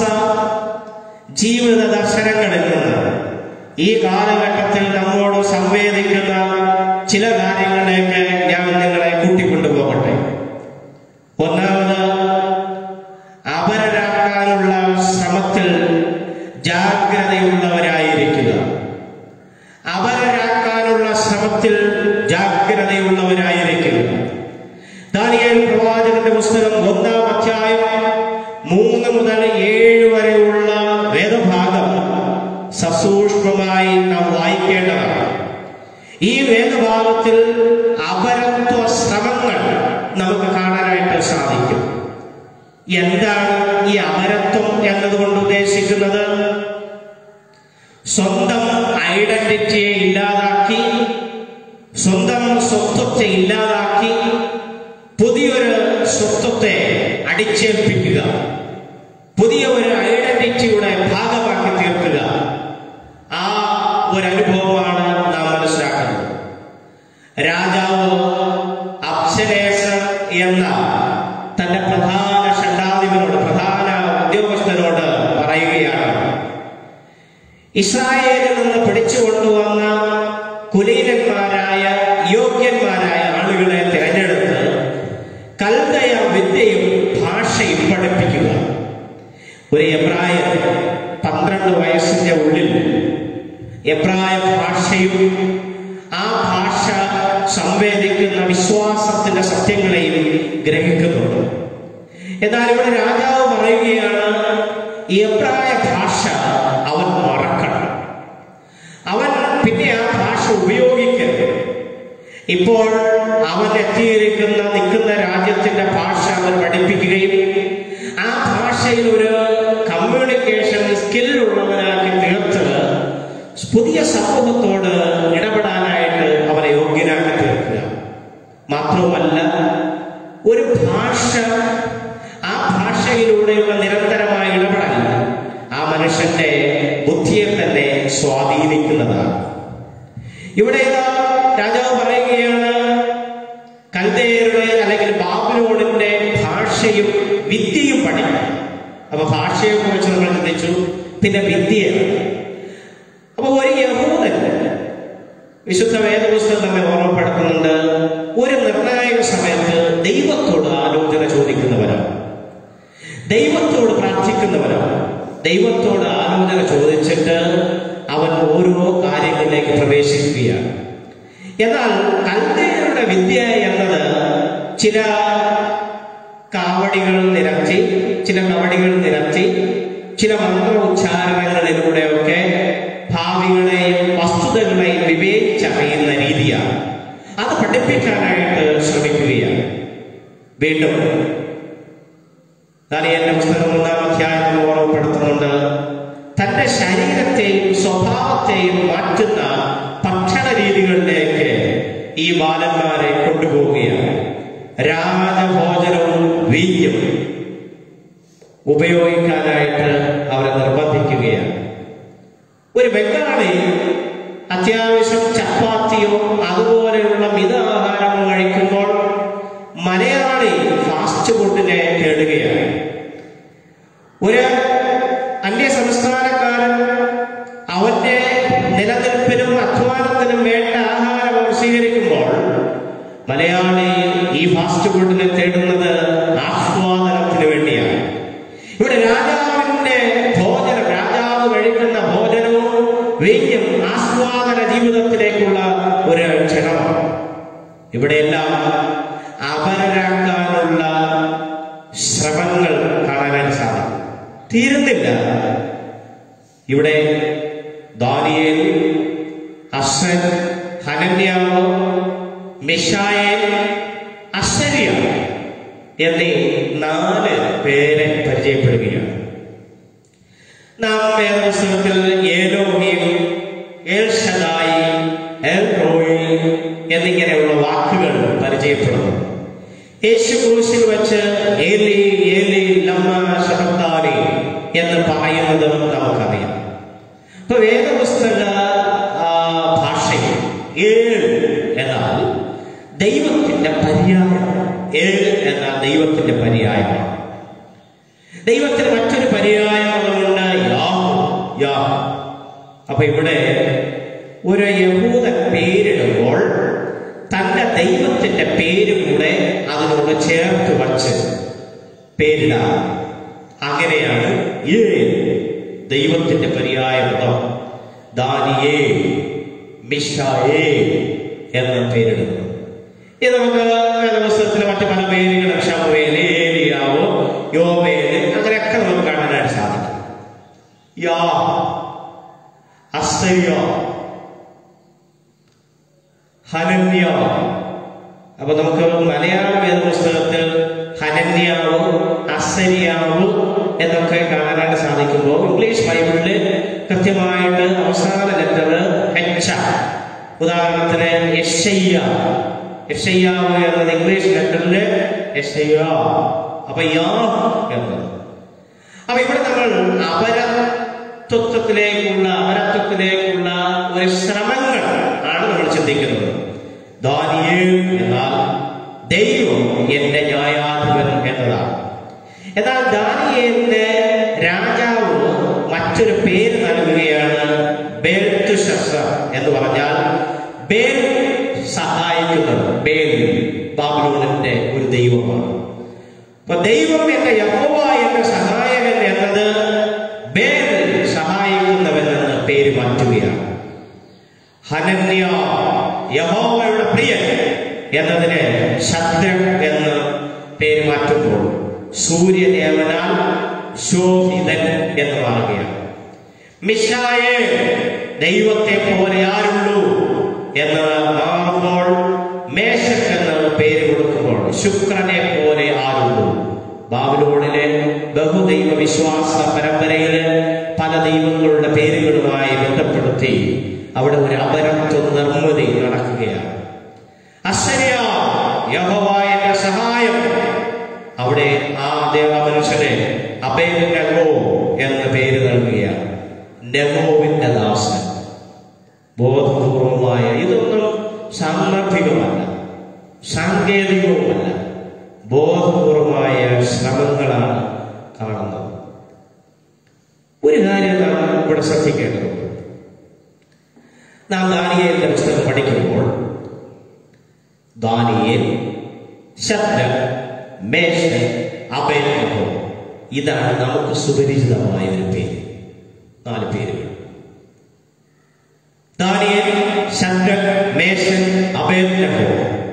ജീവിത ദർശനങ്ങളിൽ നിന്ന് ഈ കാലഘട്ടത്തിൽ നമ്മോട് സംവേദിക്കുന്ന ചില കാര്യങ്ങളിലേക്ക് ഞാൻ നിങ്ങളെ കൂട്ടിക്കൊണ്ടുപോകട്ടെ ഒന്നാമത് അപരരാക്കാനുള്ള ശ്രമത്തിൽ ജാഗ്രതയുള്ളവരായിരിക്കുക അപരരാക്കാനുള്ള ശ്രമത്തിൽ ജാഗ്രതയുള്ളവരായിരിക്കുക ദാനിയേൽ പ്രവാചകന്റെ പുസ്തകം ഒന്നാം അധ്യായം മൂന്ന് മുതൽ ഏഴ് വരെയുള്ള വേദഭാഗം സസൂക്ഷ്മമായി നാം വായിക്കേണ്ടതാണ് ഈ വേദഭാഗത്തിൽ അപരത്വ ശ്രമങ്ങൾ നമുക്ക് കാണാനായിട്ട് സാധിക്കും എന്താണ് ഈ അമരത്വം എന്നതുകൊണ്ട് ഉദ്ദേശിക്കുന്നത് സ്വന്തം ഐഡന്റിറ്റിയെ ഇല്ലാതാക്കി സ്വന്തം സ്വത്വത്തെ ഇല്ലാതാക്കി പുതിയൊരു സ്വത്വത്തെ അടിച്ചേൽപ്പിക്കുക പുതിയ ഒരു ഐഡന്റിറ്റിയുടെ ഭാഗമാക്കി തീർക്കുക ആ ഒരു അനുഭവമാണ് നാം മനസ്സിലാക്കുന്നത് രാജാവ് അപ്സരേസർ എന്ന തന്റെ പ്രധാന ഷണ്ടാധിപനോട് പ്രധാന ഉദ്യോഗസ്ഥനോട് പറയുകയാണ് ഇസ്രായേലിൽ നിന്ന് പിടിച്ചു കൊണ്ടുവന്ന കുലീനന്മാരായ യോഗ്യന്മാരായ ആളുകളെ തിരഞ്ഞെടുത്ത് കൽദയ വിദ്യയും ഭാഷയും പഠിപ്പിക്കുക ഒരു എബ്രായൻ പന്ത്രണ്ട് വയസ്സിന്റെ ഉള്ളിൽ എബ്രായ ഭാഷയും ആ ഭാഷ സംവേദിക്കുന്ന വിശ്വാസത്തിന്റെ സത്യങ്ങളെയും ഗ്രഹിക്കുന്നുണ്ട് എന്നാൽ ഇവിടെ രാജാവ് പറയുകയാണ് ഈ എബ്രായ ഭാഷ അവൻ മറക്കണം അവൻ പിന്നെ ആ ഭാഷ ഉപയോഗിക്കരുത് ഇപ്പോൾ അവൻ എത്തിയിരിക്കുന്ന നിൽക്കുന്ന രാജ്യത്തിന്റെ ഭാഷ അവൻ പഠിപ്പിക്കുകയും ആ ഭാഷയിൽ ഒരു കമ്മ്യൂണിക്കേഷൻ സ്കിൽ ഉള്ളവനാക്കി തീർത്ത് പുതിയ സമൂഹത്തോട് ഇടപെടാനായിട്ട് അവനെ യോഗ്യനാക്കി തീർക്കുക മാത്രവുമല്ല ഒരു ഭാഷ ആ ഭാഷയിലൂടെയുള്ള നിരന്തരമായ ഇടപെടൽ ആ മനുഷ്യന്റെ ബുദ്ധിയെ തന്നെ സ്വാധീനിക്കുന്നതാണ് ഇവിടെ ഇതാ രാജാവ് പറയുകയാണ് കൽദേരുടെ അല്ലെങ്കിൽ ബാബിലോണിന്റെ ഭാഷയും വിദ്യയും പഠിക്കണം അപ്പൊ ഭാഷയെ കുറിച്ച് നമ്മൾ ചിന്തിച്ചു പിന്നെ വിദ്യയാണ് അപ്പൊ ഒരു യഹൂദൻ വിശുദ്ധ വേദപുസ്തകം നമ്മെ ഓർമ്മപ്പെടുത്തുന്നുണ്ട് ഒരു നിർണായക സമയത്ത് ദൈവത്തോട് ആലോചന ചോദിക്കുന്നവരാണ് ദൈവത്തോട് പ്രാർത്ഥിക്കുന്നവരാണ് ദൈവത്തോട് ആലോചന ചോദിച്ചിട്ട് അവൻ ഓരോ കാര്യങ്ങളിലേക്ക് പ്രവേശിക്കുകയാണ് എന്നാൽ കൽദേരുടെ വിദ്യ എന്നത് ചില കാവടികൾ നിരത്തി ചില കവടികൾ നിരത്തി ചില മന്ത്ര ഉച്ചാരണങ്ങളിലൂടെയൊക്കെ ഭാവികളെയും വസ്തുതകളെയും വിവേചിച്ചറിയുന്ന രീതിയാണ് അത് പഠിപ്പിക്കാനായിട്ട് ശ്രമിക്കുകയാണ് വീണ്ടും ദാനിയന്റെ പുസ്തകം മൂന്നാം അധ്യായത്തിൽ ഓർമ്മപ്പെടുത്തുന്നുണ്ട് തന്റെ ശരീരത്തെയും സ്വഭാവത്തെയും മാറ്റുന്ന ഭക്ഷണ രീതികളിലേക്ക് ഈ ബാലന്മാരെ കൊണ്ടുപോവുകയാണ് രാജഭോജനവും വീഞ്ഞും ഉപയോഗിക്കാനായിട്ട് അവരെ നിർബന്ധിക്കുകയാണ് ഒരു ബംഗാളി അത്യാവശ്യം ചപ്പാത്തിയോ അതുപോലെയുള്ള മിതാഹാരമോ കഴിക്കുമ്പോൾ മലയാളി ഫാസ്റ്റ് ഫുഡിനെ തേടുകയാണ് ഒരു അന്യ സംസ്ഥാനക്കാരൻ അവന്റെ നിലനിൽപ്പിനും അധ്വാനത്തിനും വേണ്ട ആഹാരം അവർ സ്വീകരിക്കുമ്പോൾ മലയാളി ഈ ഫാസ്റ്റ് ഫുഡിനെ തേടുന്നത് ആസ്വാദനത്തിന് വേണ്ടിയാണ് ഇവിടെ രാജാവിന്റെ ഭോജനം രാജാവ് കഴിക്കുന്ന ഭോജനവും വീഞ്ഞും ആസ്വാദന ജീവിതത്തിലേക്കുള്ള ഒരു ക്ഷണമാണ് ഇവിടെയെല്ലാം അപരരാക്കാനുള്ള ശ്രമങ്ങൾ കാണാനായിട്ട് സാധിക്കും തീരുന്നില്ല ഇവിടെ ദാനിയേൽ അശ്വൻ ഹനന്യാവ് മിഷായേൽ അശ്വര്യ എന്നീ നാല് പേരെ പരിചയപ്പെടുകയാണ് നാം വേദപുസ്തകത്തിൽ ഏലോഹിയും ഏൽഷദായി എൽ റോയി എന്നിങ്ങനെയുള്ള വാക്കുകൾ പരിചയപ്പെടുന്നു യേശു ക്രൂശിൽ വെച്ച് ഏലി ഏലി ലമ്മ ശബത്താനി എന്ന് പറയുന്നതും നമുക്കറിയാം ഇപ്പൊ വേദപുസ്തക ആ, ഭാഷയിൽ ഏഴ് എന്നാൽ ദൈവത്തിന്റെ പര്യായം ഏഴ് എന്നാൽ ദൈവത്തിന്റെ പര്യായമാണ് ദൈവത്തിന് മറ്റൊരു പര്യായമുണ്ട് യാഹു യാഹു അപ്പൊ ഇവിടെ ഒരു യഹൂദൻ പേരിടുമ്പോൾ ദൈവത്തിന്റെ പേര് കൂടെ അതിനോട് ചേർത്ത് വച്ച് പേരിടാം അങ്ങനെയാണ് ഏ ദൈവത്തിന്റെ പര്യായ പദം ദാനിയേ മിഷായേ എന്ന പേരിടുന്നു ഇത് നമുക്ക് വേദപുസ്തകത്തിലെ മറ്റു പല പേരുകളും ഷമുവേല് ഏലിയാവോ യോമേല് അങ്ങനെയൊക്കെ നമുക്ക് കാണാനായിട്ട് സാധിക്കും യാ അസയ്യ ഹനന്യ അപ്പൊ നമുക്ക് മലയാള വേദപുസ്തകത്തിൽ ഹനന്യാവ് അസരിയാവ് എന്നൊക്കെ കാണാനായിട്ട് സാധിക്കുമ്പോൾ ഇംഗ്ലീഷ് ബൈബിളിൽ കൃത്യമായിട്ട് അവസാന ലെറ്റർ ഹെച്ച ഉദാഹരണത്തിന് യശയ്യ യശയ്യാവ് എന്നത് ഇംഗ്ലീഷ് ലെറ്ററിൽ യശയ്യ അപ്പൊ യാ എന്നത് അപ്പൊ ഇവിടെ നമ്മൾ അപരത്വത്തിലേക്കുള്ള അപരത്വത്തിലേക്കുള്ള ഒരു ശ്രമങ്ങൾ ആണ് നമ്മൾ ചിന്തിക്കുന്നത് ദാനിയേൽ എന്നാൽ ദൈവം എന്റെ ന്യായാധിപൻ എന്നതാണ് എന്നാൽ ദാനിയേലിന് രാജാവ് മറ്റൊരു പേര് നൽകുകയാണ് ബേൽത്തുശസ്സർ എന്ന് പറഞ്ഞാൽ ബേൽ സഹായിക്കുന്നത് ബേൽ ബാബിലോണിന്റെ ഒരു ദൈവമാണ് അപ്പൊ ദൈവം എന്ന യഹോവ എന്ന സഹായകൻ എന്നത് ബേൽ സഹായിക്കുന്നവനെന്ന് പേര് മാറ്റുകയാണ് ഹനന്യ യഹോവയുടെ പ്രിയൻ എന്നതിന് ശദ്രൻ എന്ന് പേര് മാറ്റുമ്പോൾ സൂര്യദേവനാൽ ശോഭിതൻ എന്ന് മാറുകയാണ് മിഷായെ ദൈവത്തെ പോലെ ആരുള്ളൂ എന്ന് മാറുമ്പോൾ മേശക് എന്ന പേര് കൊടുക്കുമ്പോൾ ശുക്രനെ പോലെ ആരുള്ളൂ ബാബിലോണിലെ ബഹുദൈവ വിശ്വാസ പരമ്പരയില് പല ദൈവങ്ങളുടെ പേരുകളുമായി ബന്ധപ്പെടുത്തി അവിടെ ഒരു അപരത്വ നിർമ്മിതി നടക്കുകയാണ് അസര്യ യഹോവായുടെ സഹായം അവിടെ ആ ദേവമനുഷ്യനെ അബേനഗോ എന്ന പേര് നൽകുകയാണ് നെഗോവിന്റെ ദാസൻ ബോധപൂർവമായ ഇതൊന്നും സാന്ദർഭികമല്ല സാങ്കേതികവുമല്ല ബോധപൂർവമായ ശ്രമങ്ങളാണ് കാണുന്നത് ഒരു കാര്യം നാം ഇവിടെ ശ്രദ്ധിക്കേണ്ടതുണ്ട് നാം ദാനിയേലിന്റെ പുസ്തകം പഠിക്കുമ്പോൾ ദാനിയേൽ ശബ്ദ മേശ അബേനഗോ ഇതാണ് നമുക്ക് സുപരിചിതമായ ഒരു പേര് നാല് പേരുകൾ ദാനിയേൽ ശദ്രക് മേശൻ അബേദ്നഹോ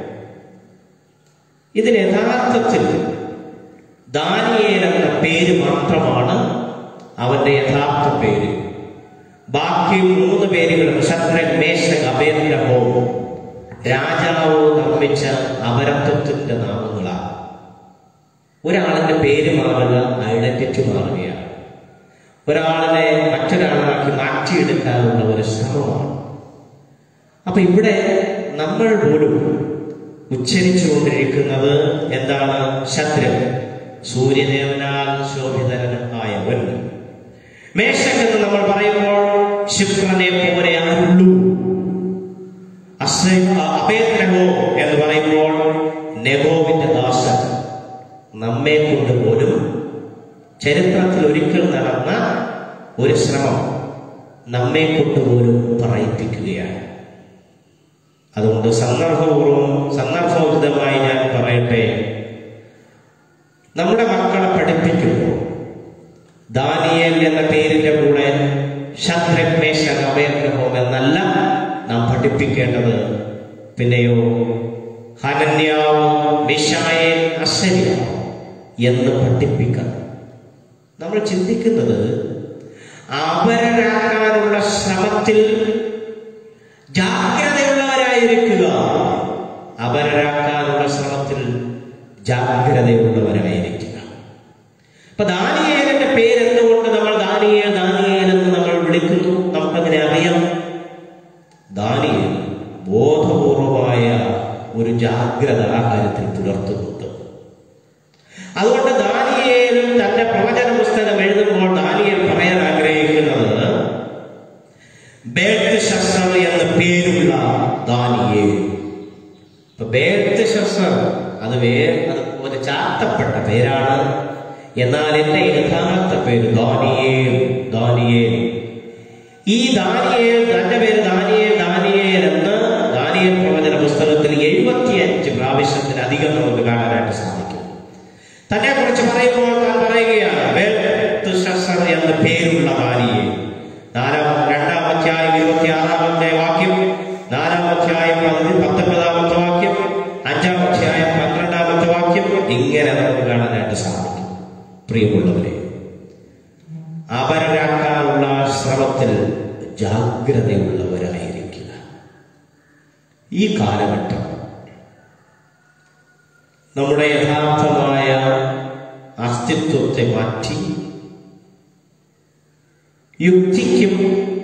ഇതിന് യഥാർത്ഥത്തിൽ ദാനിയേൽ എന്ന പേര് മാത്രമാണ് അവന്റെ യഥാർത്ഥ പേര് ബാക്കി മൂന്ന് പേരുകളും ശദ്രക് മേശക് അബേദ്നഹോ രാജാവ് നിർമ്മിച്ച അപരത്വത്തിന്റെ നാമങ്ങളാണ് ഒരാളിന്റെ പേര് മാറുക ഐഡന്റിറ്റി മാറുകയാണ് ഒരാളിനെ മറ്റൊരാളാക്കി മാറ്റിയെടുക്കാനുള്ള ഒരു ശ്രമമാണ് അപ്പൊ ഇവിടെ നമ്മൾ പോലും ഉച്ചരിച്ചുകൊണ്ടിരിക്കുന്നത് എന്താണ് ശത്രു സൂര്യദേവനാൽ ശോഭിതനായവൻ മേശക് എന്ന് നമ്മൾ പറയുമ്പോൾ ശുക്രനെ പോലെ ആരുള്ളൂ അഭേദ്നഹോ എന്ന് പറയുമ്പോൾ നെഗോവിന്റെ ദാസൻ നമ്മെ കൊണ്ട് പോലും ചരിത്രത്തിൽ ഒരിക്കൽ നടന്ന ഒരു ശ്രമം നമ്മെ കൊണ്ട് പോലും പറയിപ്പിക്കുകയാണ് അതുകൊണ്ട് സന്ദർഭപൂർവം സന്ദർഭോചിതമായി ഞാൻ പറയട്ടെ നമ്മുടെ മക്കളെ പഠിപ്പിക്കുമ്പോൾ ദാനിയേൽ എന്ന പേരിന്റെ കൂടെ ശത്രുഘ്നേശ അഭേദ്രഹോം എന്നല്ല നാം പഠിപ്പിക്കേണ്ടത് പിന്നെയോ ഹനന്യാവ് മിഷായേൽ അസരിയാവ് എന്ന് പഠിപ്പിക്കണം നമ്മൾ ചിന്തിക്കുന്നത് അപരരാക്കാനുള്ള ശ്രമത്തിൽ ജാഗ്രതയുള്ളവരായിരിക്കുക അപരരാക്കാനുള്ള ശ്രമത്തിൽ ജാഗ്രതയുള്ളവരായിരിക്കുക അപ്പൊ ദാനിയേലിന്റെ പേരെന്തുകൊണ്ട് നമ്മൾ ദാനിയേൽ ദാനിയേൽ എന്ന് നമ്മൾ വിളിക്കുന്നു നമുക്കങ്ങനെ അറിയാം ദാനിയേൽ ബോധപൂർവമായ ഒരു ജാഗ്രത ആ കാര്യത്തിൽ പുലർത്തുന്നുണ്ട് അതുകൊണ്ട് ദാനിയേലും തന്റെ പ്രവചന പുസ്തകം എഴുതുമ്പോൾ ദാനിയേൽ പറയാൻ ആഗ്രഹിക്കുന്നത് ബേൽത്ത്ശസ്സർ എന്ന പേരുള്ള ദാനിയേൽ ഇപ്പൊ ബേൽത്ത്ശസ്സർ അത് വേ അത് ഒരു ചാർത്തപ്പെട്ട പേരാണ് എന്നാൽ എന്റെ യഥാർത്ഥ പേര് ദാനിയേൽ ദാനിയേൽ ഈ ദാനിയേൽ തന്റെ പേര് ദാനിയേൽ ദാനിയേൽ എന്ന് ദാനിയേൽ ദാനിയൽ പ്രവചന പുസ്തകത്തിൽ എഴുപത്തിയഞ്ച് പ്രാവശ്യത്തിലധികം നമുക്ക് കാണാനായിട്ട് സാധിക്കും തന്നെ കുറിച്ച് പറയുമ്പോൾ താൻ പറയുകയാണ് ബെൽത്തുശസ്സർ എന്ന പേരുള്ള ദാനിയേൽ നാലാം രണ്ടാം അധ്യായം ഇരുപത്തി ആറാമത്തെ വാക്യം നാലാം അധ്യായം പതി- പത്തൊൻപതാമത്തെ വാക്യം അഞ്ചാം അധ്യായം പന്ത്രണ്ടാമത്തെ വാക്യം ഇങ്ങനെ നമുക്ക് കാണാനായിട്ട് സാധിക്കും പ്രിയമുള്ളവരെ അപരരാക്കാനുള്ള ശ്രമത്തിൽ ജാഗ്രതയുള്ളവരായിരിക്കുക ഈ കാലഘട്ടം നമ്മുടെ യഥാർത്ഥമായ അസ്തിത്വത്തെ മാറ്റി യുക്തിക്കും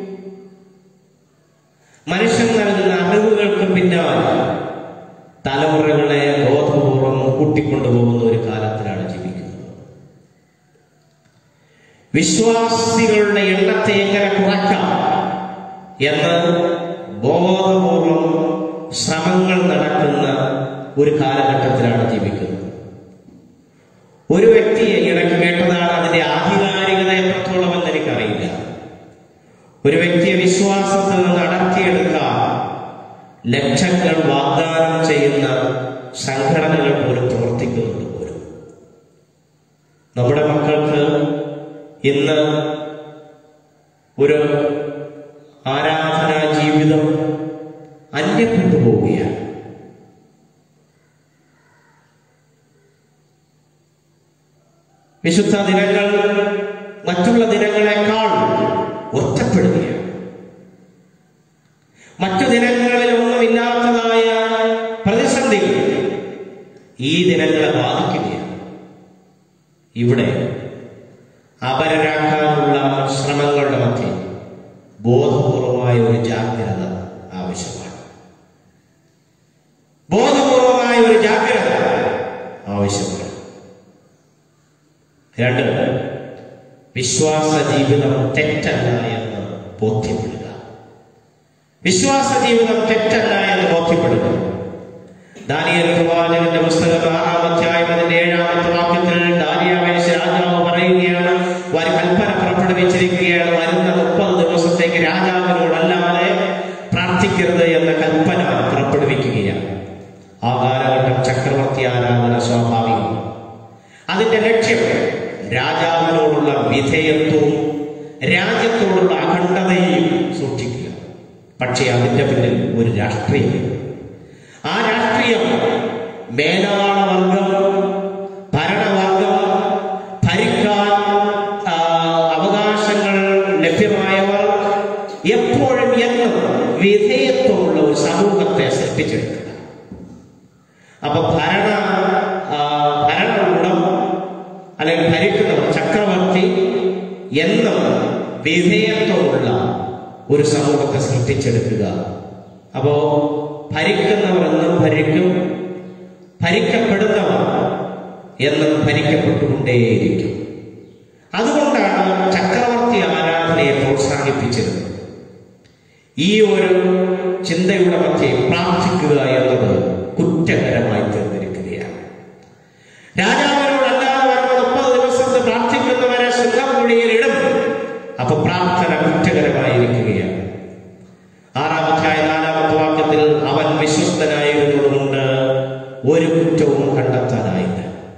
മനുഷ്യൻ നൽകുന്ന അറിവുകൾക്ക് പിന്നാലെ തലമുറകളെ ബോധപൂർവം കൂട്ടിക്കൊണ്ടുപോകുന്ന ഒരു കാലത്തിലാണ് ജീവിക്കുന്നത് വിശ്വാസികളുടെ എണ്ണത്തെ എങ്ങനെ കുറയ്ക്കാം എന്ന് ബോധപൂർവം ശ്രമങ്ങൾ നടക്കുന്ന ഒരു കാലഘട്ടത്തിലാണ് ജീവിക്കുന്നത് ഒരു വ്യക്തിയെ ഇടയ്ക്ക് കേട്ടതാണ് അതിന്റെ ആധികാരികത എത്രത്തോളം എന്ന് എനിക്കറിയില്ല ഒരു വ്യക്തിയെ വിശ്വാസത്തിൽ നിന്ന് അടർത്തിയെടുക്കാൻ ലക്ഷങ്ങൾ വാഗ്ദാനം ചെയ്യുന്ന സംഘടനകൾ പോലും പ്രവർത്തിക്കുന്നുണ്ട് പോലും നമ്മുടെ മക്കൾക്ക് ഇന്ന് ഒരു ആരാധനാ ജീവിതം അന്യപ്പെട്ടു പോവുകയാണ് വിശുദ്ധ ദിനങ്ങൾ മറ്റുള്ള ദിനങ്ങളെക്കാൾ ഒറ്റപ്പെടുകയാണ് മറ്റു ദിനങ്ങളിൽ ഒന്നുമില്ലാത്തതായ പ്രതിസന്ധികൾ ഈ ദിനങ്ങളെ ബാധിക്കുകയാണ് ഇവിടെ അപരരാക്കാനുള്ള ശ്രമങ്ങളുടെ മധ്യേ ബോധപൂർവമായ ഒരു ജാഗ്രത ആവശ്യമാണ് ബോധപൂർവമായ ഒരു ജാഗ്രത ആവശ്യമാണ് രണ്ട് വിശ്വാസ ജീവിതം തെറ്റല്ല എന്ന് ബോധ്യപ്പെടുക വിശ്വാസ ജീവിതം തെറ്റല്ല എന്ന് ബോധ്യപ്പെടുക ദാനിയൽ പ്രവാചകന്റെ പുസ്തകം ആറാം അധ്യായം അതിന്റെ ഏഴാമത്തെ വാക്യത്തിൽ ദാനിയാവേശ രാജാവ് പറയുകയാണ് ഒരു കൽപ്പന പുറപ്പെടുവിച്ചിരിക്കുകയാണ് വരുന്ന മുപ്പത് ദിവസത്തേക്ക് രാജാവിനോടല്ലാതെ പ്രാർത്ഥിക്കരുത് എന്ന കൽപ്പന പുറപ്പെടുവിക്കുകയാണ് ആ കാലഘട്ടം ചക്രവർത്തി ആരാധന സ്വാഭാവികം അതിന്റെ ലക്ഷ്യം രാജാവിനോടുള്ള വിധേയത്വവും രാജ്യത്തോടുള്ള അഖണ്ഡതയും സൂക്ഷിക്കുക പക്ഷേ അതിന്റെ പിന്നിൽ ഒരു രാഷ്ട്രീയം ആ രാഷ്ട്രീയം മേലാളവർഗം ഭരണവർഗം ഭരിക്കാൻ ആ, അവകാശങ്ങൾ ലഭ്യമായവർ എപ്പോഴും എന്നും വിധേയത്വമുള്ള ഒരു സമൂഹത്തെ സൃഷ്ടിച്ചെടുക്കുക അപ്പൊ ഭരണ ആ, ഭരണകൂടം അല്ലെങ്കിൽ ഭരിക്കുന്നവർ ചക്രവർത്തി എന്നും വിധേയത്വമുള്ള ഒരു സമൂഹത്തെ സൃഷ്ടിച്ചെടുക്കുക അപ്പോ ഭരിക്കുന്നവർ എന്നും ഭരിക്കും ഭരിക്കപ്പെടുന്നവർ എന്നും ഭരിക്കപ്പെട്ടുകൊണ്ടേയിരിക്കും അതുകൊണ്ടാണ് ചക്രവർത്തി ആരാധനയെ പ്രോത്സാഹിപ്പിച്ചിരുന്നത് ഈ ഒരു ചിന്തയുടെ മധ്യേ പ്രാർത്ഥിക്കുക എന്നത് കുറ്റകരമായി തീർന്നിരിക്കുകയാണ് രാജാവിനോടല്ലാതെ വരുന്ന മുപ്പത് ദിവസത്തെ പ്രാർത്ഥിക്കുന്നവരെ സിംഹക്കുഴിയിൽ ഇടും അപ്പൊ പ്രാർത്ഥന കുറ്റകരമായിരിക്കുകയാണ് ആറാമധ്യായ നാലാമത്തെ വാക്യത്തിൽ അവൻ വിശ്വസ്തനായിരുന്നതുകൊണ്ട് ഒരു കുറ്റവും കണ്ടെത്താനായില്ല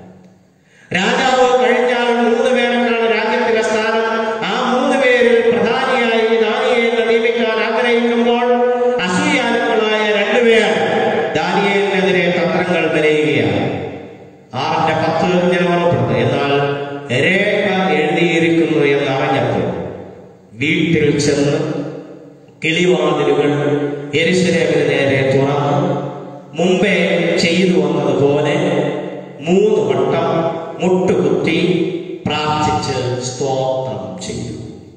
രാജാവ് കഴിഞ്ഞാൽ മൂന്ന് പേർക്കാണ് രാജ്യത്തിന്റെ സ്ഥാനം ആ മൂന്ന് പേരിൽ പ്രധാനിയായി ദാനിയേലിനെ നിയമിക്കാൻ ആഗ്രഹിക്കുമ്പോൾ അസൂയാലുക്കളായ രണ്ടുപേർ ദാനിയേലിനെതിരെ തന്ത്രങ്ങൾ മെനയുകയാണ് ആറിന്റെ പത്ത് ഞാൻ ഓർമ്മപ്പെടുന്നു എന്നാൽ രേഖ എഴുതിയിരിക്കുന്നു എന്നറിഞ്ഞപ്പോൾ വീട്ടിൽ ചെന്ന് കിളിവാതിലുകൾ എരിശിലേമിന് നേരെ തുറന്ന് മുമ്പേ ചെയ്തു വന്നതുപോലെ മൂന്ന് വട്ടം മുട്ടുകുത്തി പ്രാർത്ഥിച്ച് സ്തോത്രം ചെയ്തു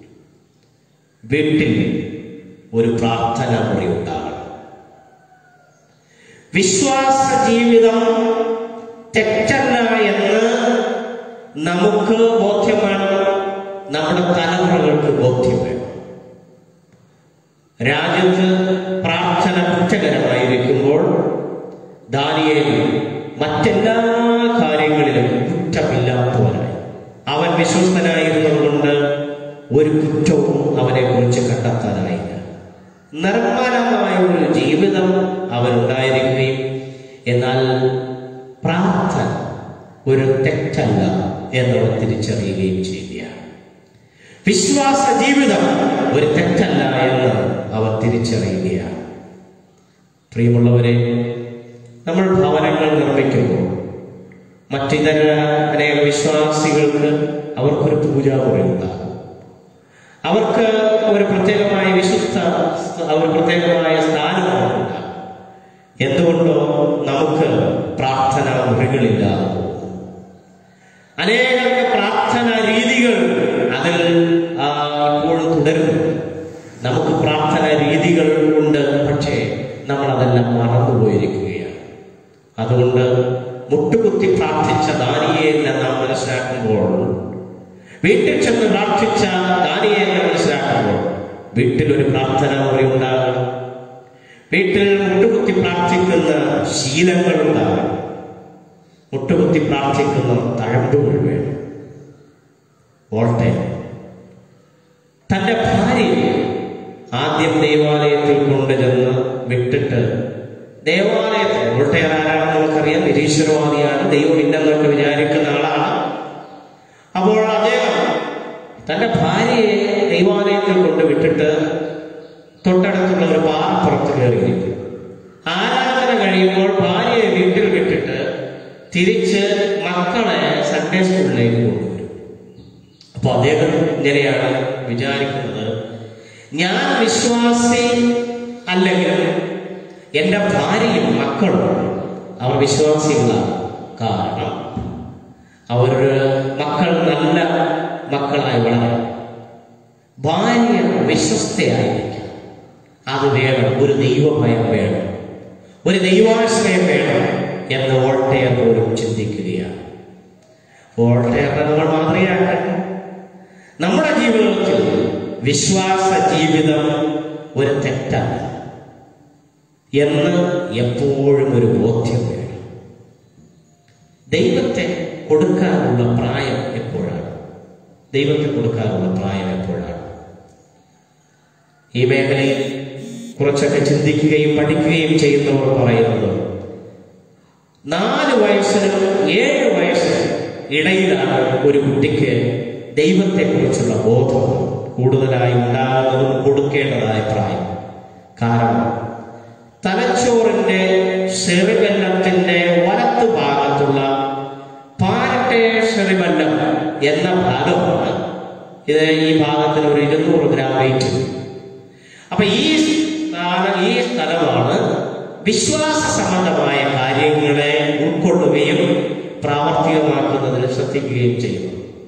വീട്ടിൽ ഒരു പ്രാർത്ഥന മുറി ഉണ്ടാകണം വിശ്വാസ ജീവിതം തെറ്റല്ല എന്ന് നമുക്ക് ബോധ്യം വേണം നമ്മുടെ തലമുറകൾക്ക് ബോധ്യം വേണം രാജ്യത്ത് പ്രാർത്ഥന കുറ്റകരമായിരിക്കുമ്പോൾ ദാനിയേൽ മറ്റെല്ലാ കാര്യങ്ങളിലും കുറ്റമില്ലാത്തവനായി അവൻ വിശ്വസ്തനായിരുന്നതുകൊണ്ട് ഒരു കുറ്റവും അവനെ കുറിച്ച് കണ്ടെത്താനായില്ല നിർമ്മലമായ ഒരു ജീവിതം അവനുണ്ടായിരിക്കുകയും എന്നാൽ പ്രാർത്ഥന ഒരു തെറ്റല്ല എന്നവൻ തിരിച്ചറിയുകയും ചെയ്യുകയാണ് വിശ്വാസ ജീവിതം ഒരു തെറ്റല്ല എന്ന് അവർ തിരിച്ചറിയുകയാണ് പ്രിയമുള്ളവരെ നമ്മൾ ഭവനങ്ങൾ നിർമ്മിക്കുമ്പോൾ മറ്റിതര അനേക വിശ്വാസികൾക്ക് അവർക്കൊരു പൂജാമുറി ഉണ്ടാകും അവർക്ക് ഒരു പ്രത്യേകമായ വിശുദ്ധ ഒരു പ്രത്യേകമായ സ്ഥാനമുണ്ട് എന്തുകൊണ്ടോ നമുക്ക് പ്രാർത്ഥന മുറികളില്ലാതെ പോകുന്നു അനേകർക്ക് പ്രാർത്ഥന രീതികൾ അതിൽ ആ, ഇപ്പോഴും തുടരുന്നു നമുക്ക് പ്രാർത്ഥന രീതികൾ ഉണ്ട് പക്ഷേ നമ്മൾ അതെല്ലാം മറന്നുപോയിരിക്കുകയാണ് അതുകൊണ്ട് മുട്ടുകുത്തി പ്രാർത്ഥിച്ച ദാനിയേലിനെ നാം മനസ്സിലാക്കുമ്പോൾ വീട്ടിൽ ചെന്ന് പ്രാർത്ഥിച്ച ദാനിയേലിനെ മനസ്സിലാക്കുമ്പോൾ വീട്ടിലൊരു പ്രാർത്ഥന മുറി ഉണ്ടാകണം വീട്ടിൽ മുട്ടുകുത്തി പ്രാർത്ഥിക്കുന്ന ശീലങ്ങൾ ഉണ്ടാകണം മുട്ടുകുത്തി പ്രാർത്ഥിക്കുന്ന തഴമ്പുകൾ വേണം വോൾട്ടേർ തന്റെ ഭാര്യയെ ആദ്യം ദേവാലയത്തിൽ കൊണ്ടുചെന്ന് വിട്ടിട്ട് ദേവാലയത്തിൽ വോൾട്ടേർ ആരാണെന്ന് നമുക്കറിയാം നിരീശ്വരവാദിയാണ് ദൈവം ഇല്ലെന്നൊക്കെ വിചാരിക്കുന്ന ആളാണ് അപ്പോൾ അദ്ദേഹം തന്റെ ഭാര്യയെ ദൈവാലയത്തിൽ കൊണ്ട് വിട്ടിട്ട് തൊട്ടടുത്തുള്ള ഒരു പാറപ്പുറത്ത് കയറിയിരിക്കും ആരാധന കഴിയുമ്പോൾ ഭാര്യയെ വീട്ടിൽ വിട്ടിട്ട് തിരിച്ച് മക്കളെ സൺഡേ സ്കൂളിലേക്ക് കൊണ്ടുവരും അപ്പൊ അദ്ദേഹം ഇങ്ങനെയാണ് വിചാരിക്കുന്നത് ഞാൻ വിശ്വാസി അല്ലെങ്കിൽ എൻ്റെ ഭാര്യയും മക്കളും അവർ വിശ്വാസികളാണ് കാരണം അവർ മക്കൾ നല്ല മക്കളായി വളരണം ഭാര്യ വിശ്വസ്തയായിരിക്കണം അത് വേണം ഒരു ദൈവഭയം വേണം ഒരു ദൈവാശ്രയം വേണം എന്ന് വോൾട്ടയർ പോലും ചിന്തിക്കുകയാണ് വോൾട്ടയറിനെ നമ്മൾ മാതൃകയാക്കണം നമ്മുടെ ജീവിതത്തിൽ വിശ്വാസ ജീവിതം ഒരു തെറ്റല്ല എന്ന് എപ്പോഴും ഒരു ബോധ്യം വേണം ദൈവത്തെ കൊടുക്കാനുള്ള പ്രായം എപ്പോഴാണ് ദൈവത്തെ കൊടുക്കാനുള്ള പ്രായം എപ്പോഴാണ് ഈ മേഖലയിൽ കുറച്ചൊക്കെ ചിന്തിക്കുകയും പഠിക്കുകയും ചെയ്യുന്നവർ പറയുന്നത് നാല് വയസ്സിനും ഏഴ് വയസ്സിനും ഇടയിലാണ് ഒരു കുട്ടിക്ക് ദൈവത്തെക്കുറിച്ചുള്ള ബോധം കൂടുതലായി ഉണ്ടാകുന്നതും കൊടുക്കേണ്ടതായ പ്രായം കാരണം തലച്ചോറിന്റെ സെറിബെല്ലത്തിന്റെ വലത്ത് ഭാഗത്തുള്ള പാരട്ടേഷറിബെല്ലം എന്ന ഭാഗമാണ് ഇത് ഈ ഭാഗത്തിന് ഒരു ഇരുന്നൂറ് ഗ്രാം വെയിറ്റ് അപ്പൊ ഈ സ്ഥാനം ഈ സ്ഥലമാണ് വിശ്വാസ സംബന്ധമായ കാര്യങ്ങളെ ഉൾക്കൊള്ളുകയും പ്രാവർത്തികമാക്കുന്നതിന് ശ്രദ്ധിക്കുകയും ചെയ്യുന്നു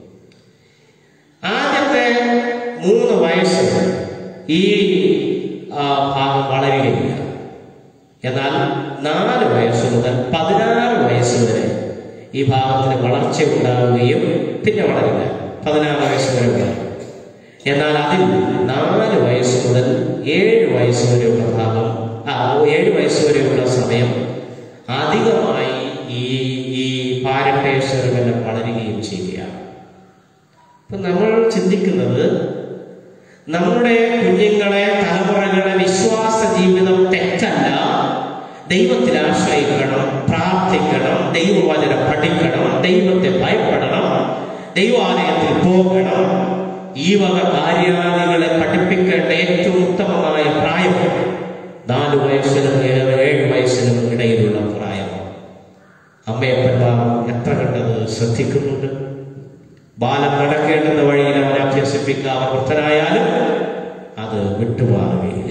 ആദ്യത്തെ മൂന്ന് വയസ്സ് ഈ ആ, ഭാഗം വളരുകയില്ല എന്നാൽ നാല് വയസ്സ് മുതൽ പതിനാറ് വയസ്സ് വരെ ഈ ഭാഗത്തിന് വളർച്ച ഉണ്ടാവുകയും പിന്നെ വളരില്ല പതിനാറ് വയസ്സ് വരെ വളരും എന്നാൽ അതിൽ നാല് വയസ്സ് മുതൽ ഏഴ് വയസ്സ് വരെയുള്ള ഭാഗം ആ ഏഴ് വയസ്സ് വരെയുള്ള സമയം അധികമായി ഈ ഈ പാരമ്പര്യമെല്ലാം വളരുകയും ചെയ്യുകയാണ് അപ്പൊ നമ്മൾ ചിന്തിക്കുന്നത് നമ്മുടെ കുഞ്ഞുങ്ങളെ തലമുറകളെ വിശ്വാസ ജീവിതം തെറ്റല്ല ദൈവത്തിൽ ആശ്രയിക്കണം പ്രാർത്ഥിക്കണം ദൈവവചനം പഠിക്കണം ദൈവത്തെ ഭയപ്പെടണം ദൈവാലയത്തിൽ പോകണം ഈ വക കാര്യാദികളെ പഠിപ്പിക്കേണ്ട ഏറ്റവും ഉത്തമമായ പ്രായം നാല് വയസ്സിനും ഏഴ് ഏഴ് വയസ്സിനും ഇടയിലുള്ള പ്രായമാണ് അമ്മയപ്പന്മാർ എത്ര കണ്ടത് ശ്രദ്ധിക്കുന്നുണ്ട് ബാലം നടക്കേണ്ടുന്ന വഴിയിൽ അവനെ അഭ്യസിപ്പിക്കുക അവർ വൃദ്ധനായാലും അത് വിട്ടുമാറുകയില്ല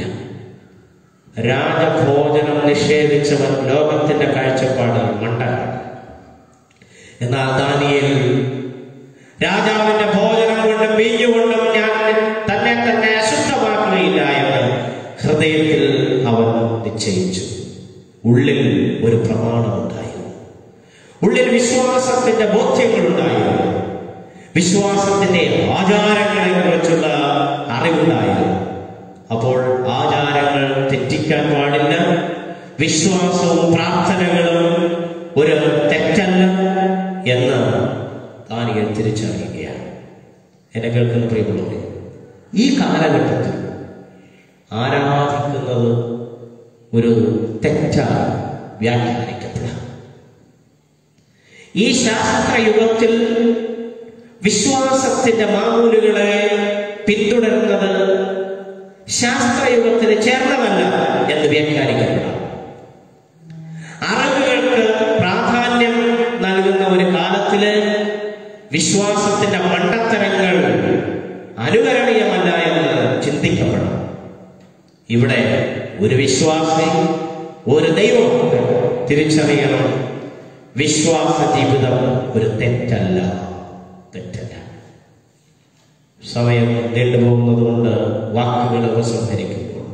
രാജഭോജനം നിഷേധിച്ചവൻ ലോകത്തിന്റെ കാഴ്ചപ്പാട് മണ്ടനാണ് എന്നാൽ ദാനിയേൽ രാജാവിന്റെ ഭോജനം കൊണ്ടും വീഞ്ഞുകൊണ്ടും ഞാൻ തന്നെ തന്നെ അശുദ്ധമാക്കുകയില്ല എന്ന് ഹൃദയത്തിൽ അവൻ നിശ്ചയിച്ചു ഉള്ളിൽ ഒരു പ്രമാണമുണ്ടായിരുന്നു ഉള്ളിൽ വിശ്വാസത്തിന്റെ ബോധ്യങ്ങളുണ്ടായിരുന്നു വിശ്വാസത്തിന്റെ ആചാരങ്ങളെ കുറിച്ചുള്ള അറിവുണ്ടായിരുന്നു അപ്പോൾ ആചാരങ്ങൾ തെറ്റിക്കാൻ പാടില്ല വിശ്വാസവും പ്രാർത്ഥനകളും ഒരു തെറ്റല്ല എന്ന് താനികൾ തിരിച്ചറിയുകയാണ് എന്നെ കേൾക്കുന്ന പ്രിയമുള്ളവരെ ഈ കാലഘട്ടത്തിൽ ആരാധിക്കാൻ വ്യാഖ്യാനിക്കപ്പെടാം ഈ ശാസ്ത്രയുഗത്തിൽ വിശ്വാസത്തിന്റെ മാമൂലുകളെ പിന്തുടരുന്നത് ശാസ്ത്രയുഗത്തിന് ചേർന്നതല്ല എന്ന് വ്യാഖ്യാനിക്കപ്പെടാം അറിവുകൾക്ക് പ്രാധാന്യം നൽകുന്ന ഒരു കാലത്തില് വിശ്വാസത്തിന്റെ മണ്ടത്തരങ്ങൾ അനുകരണീയമല്ല എന്ന് ചിന്തിക്കപ്പെടാം ഇവിടെ ഒരു വിശ്വാസി ഒരു ദൈവം തിരിച്ചറിയണം വിശ്വാസ ജീവിതം ഒരു തെറ്റല്ല തെറ്റല്ല സമയം നീണ്ടുപോകുന്നത് കൊണ്ട് വാക്കുകൾ ഉപസംഹരിക്കുമ്പോൾ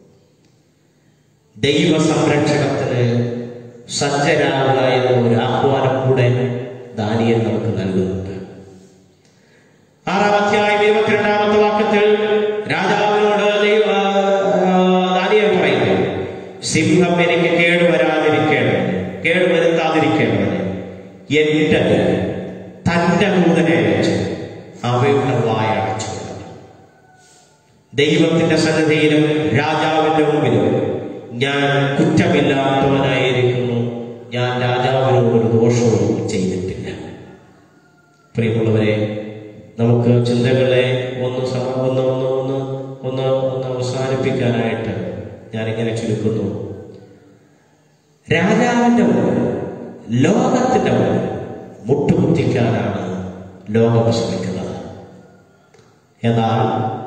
ദൈവ സംരക്ഷണത്തിന് സജ്ജരാകുക എന്ന ഒരു ആഹ്വാനം കൂടെ ദാനിയൻ നമുക്ക് നൽകുന്നുണ്ട് ആറാം അധ്യായം ഇരുപത്തിരണ്ടാമത്തെ വാക്യത്തിൽ രാജാവിനോട് ദൈവ ദാനിയൽ പറയുന്നു സിംഹം എനിക്ക് കേടുവരാതിരിക്കണം കേടുവരുത്താതിരിക്കേണ്ടതിന് എന്റെ തന്റെ ദൂതനെ അയച്ച് അവയുടെ വായടച്ചു ദൈവത്തിന്റെ സന്നദ്ധിയിലും രാജാവിന്റെ മുമ്പിലും ഞാൻ കുറ്റമില്ലാത്തവനായിരിക്കുന്നു ഞാൻ രാജാവിനോട് ഒരു ദോഷവും ചെയ്തിട്ടില്ല പ്രിയമുള്ളവരെ നമുക്ക് ചിന്തകളെ ഒന്ന് സമ ഒന്ന് ഒന്ന് ഒന്ന് ഒന്ന് ഒന്ന് അവസാനിപ്പിക്കാനായിട്ട് ഞാനിങ്ങനെ ചുരുക്കുന്നു രാജാവിന്റെ മുമ്പിൽ ലോകത്തിന്റെ മുമ്പിൽ മുട്ടുകുത്തിക്കാനാണ് ലോകം ശ്രമിക്കുന്നത് എന്നാൽ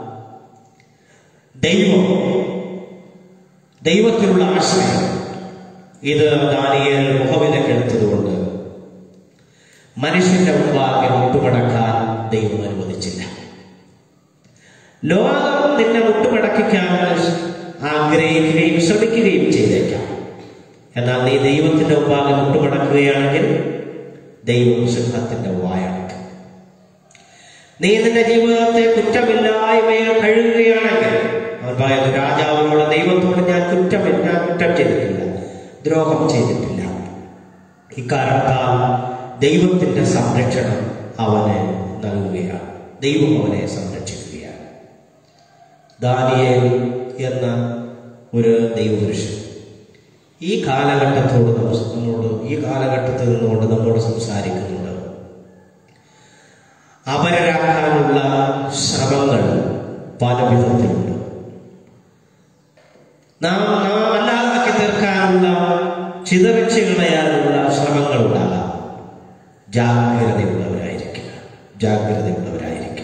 ദൈവം ദൈവത്തിലുള്ള ആശ്രയം ഇത് ദാനിയേൽ മുഖവിലക്കെടുത്തതുകൊണ്ട് മനുഷ്യന്റെ മുമ്പാകെ മുട്ടുമടക്കാൻ ദൈവം അനുവദിച്ചില്ല ലോകം നിന്നെ മുട്ടുമടക്കിക്കാൻ ആഗ്രഹിക്കുകയും ശ്രമിക്കുകയും ചെയ്തേക്കാം എന്നാൽ നീ ദൈവത്തിന്റെ മുമ്പാകെ മുട്ടുമടക്കുകയാണെങ്കിൽ ദൈവം സിംഹത്തിന്റെ വായടക്കും നീ നിന്റെ ജീവിതത്തെ കുറ്റമില്ലായ്മയിൽ കഴുകുകയാണെങ്കിൽ അവൻ പറയുന്നു രാജാവിനോട് ദൈവത്തോട് ഞാൻ കുറ്റമില്ല ഞാൻ കുറ്റം ചെയ്തിട്ടില്ല ദ്രോഹം ചെയ്തിട്ടില്ല ഇക്കാരണത്താൽ ദൈവത്തിന്റെ സംരക്ഷണം അവന് നൽകുകയാണ് ദൈവം അവനെ സംരക്ഷിക്കുകയാണ് ദാനിയേൽ എന്ന ഒരു ദൈവപുരുഷൻ ഈ കാലഘട്ടത്തോട് നമ്മ- നമ്മോട് ഈ കാലഘട്ടത്തിൽ നിന്നുകൊണ്ട് നമ്മോട് സംസാരിക്കുന്നുണ്ട് അപരരാക്കാനുള്ള ശ്രമങ്ങൾ പല വിധത്തിലുണ്ട് നാം നാം അല്ലാതാക്കി തീർക്കാനുള്ള ചിതറിച്ച് കളയാനുള്ള ശ്രമങ്ങൾ ഉണ്ടാകാം ജാഗ്രതയുള്ളവരായിരിക്കുക ജാഗ്രതയുള്ളവരായിരിക്കുക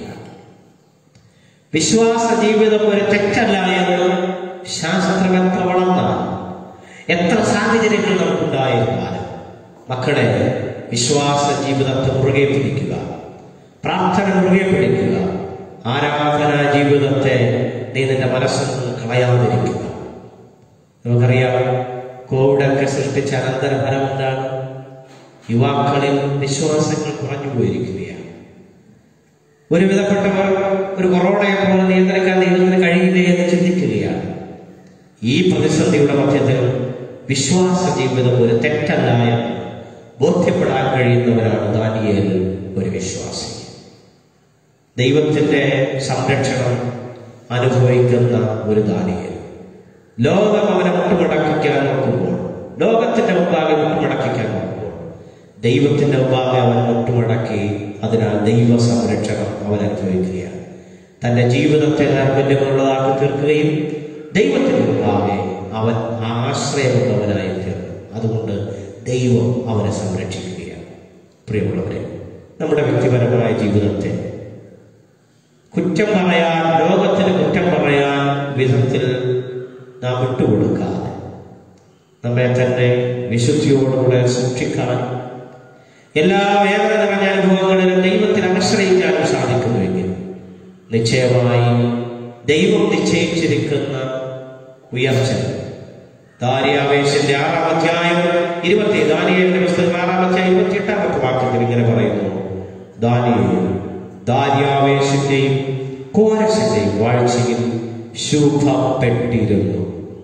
വിശ്വാസ ജീവിതം ഒരു തെറ്റല്ല എന്ന് ശാസ്ത്രം എത്ര വളർന്നാലും എത്ര സാഹചര്യങ്ങൾ നമുക്കുണ്ടായിരുന്നാലും മക്കളെ വിശ്വാസ ജീവിതത്തെ മുറുകെ പിടിക്കുക പ്രാർത്ഥന മുറുകെ പിടിക്കുക ആരാധനാ ജീവിതത്തെ നീ നിന്റെ മനസ്സിൽ നിന്ന് കളയാതിരിക്കുക നമുക്കറിയാം കോവിഡൊക്കെ സൃഷ്ടിച്ച അനന്തരഫലം എന്താണ് യുവാക്കളിൽ വിശ്വാസങ്ങൾ കുറഞ്ഞു പോയിരിക്കുകയാണ് ഒരു വിധപ്പെട്ടവർ ഒരു കൊറോണയെ പോലെ നിയന്ത്രിക്കാൻ ദൈവത്തിന് കഴിയില്ലേ എന്ന് ചിന്തിക്കുകയാണ് ഈ പ്രതിസന്ധിയുടെ മധ്യത്തിൽ വിശ്വാസ ജീവിതം ഒരു തെറ്റല്ല എന്ന് ബോധ്യപ്പെടാൻ കഴിയുന്നവരാണ് ദാനിയേൽ ഒരു വിശ്വാസി ദൈവത്തിന്റെ സംരക്ഷണം അനുഭവിക്കുന്ന ഒരു ദാനിയേൽ ലോകം അവനെ മുട്ടുമടക്കിക്കാൻ നോക്കുമ്പോൾ ലോകത്തിന്റെ മുമ്പാകെ മുട്ടുമടക്കിക്കാൻ നോക്കുമ്പോൾ ദൈവത്തിന്റെ മുമ്പാകെ അവൻ മുട്ടുമടക്കി അതിനാൽ ദൈവ സംരക്ഷണം അവൻ അനുഭവിക്കുകയാണ് തന്റെ ജീവിതത്തെ നൈർമല്യമുള്ളതാക്കി തീർക്കുകയും ദൈവത്തിന്റെ മുമ്പാകെ അവൻ ആശ്രയമുള്ളവനായി തീർന്നു അതുകൊണ്ട് ദൈവം അവനെ സംരക്ഷിക്കുകയാണ് പ്രിയമുള്ളവരെ നമ്മുടെ വ്യക്തിപരമായ ജീവിതത്തെ കുറ്റം പറയാൻ ലോകത്തിന് കുറ്റം പറയാൻ വിധത്തിൽ നാം വിട്ടുകൊടുക്കാതെ നമ്മെ തന്നെ വിശുദ്ധിയോടുകൂടെ സൂക്ഷിക്കാൻ എല്ലാ വേദന നിറഞ്ഞ അനുഭവങ്ങളിലും ദൈവത്തിൽ ആശ്രയിക്കാനും സാധിക്കുന്നുവെങ്കിൽ നിശ്ചയമായും ദൈവം നിശ്ചയിച്ചിരിക്കുന്ന ഉയർച്ച ദാരിയാവേശന്റെ ആറാം അധ്യായം ഇരുപത്തി ദാനിയേലിന്റെ പുസ്തകം ആറാം അധ്യായം ഇരുപത്തി എട്ടാമത്തെ വാക്യത്തിൽ ഇങ്ങനെ പറയുന്നു ദാനിയേൽ ദാരിയാവേശന്റെയും കോരശന്റെയും വാഴ്ചയിൽ ശുഭപ്പെട്ടിരുന്നു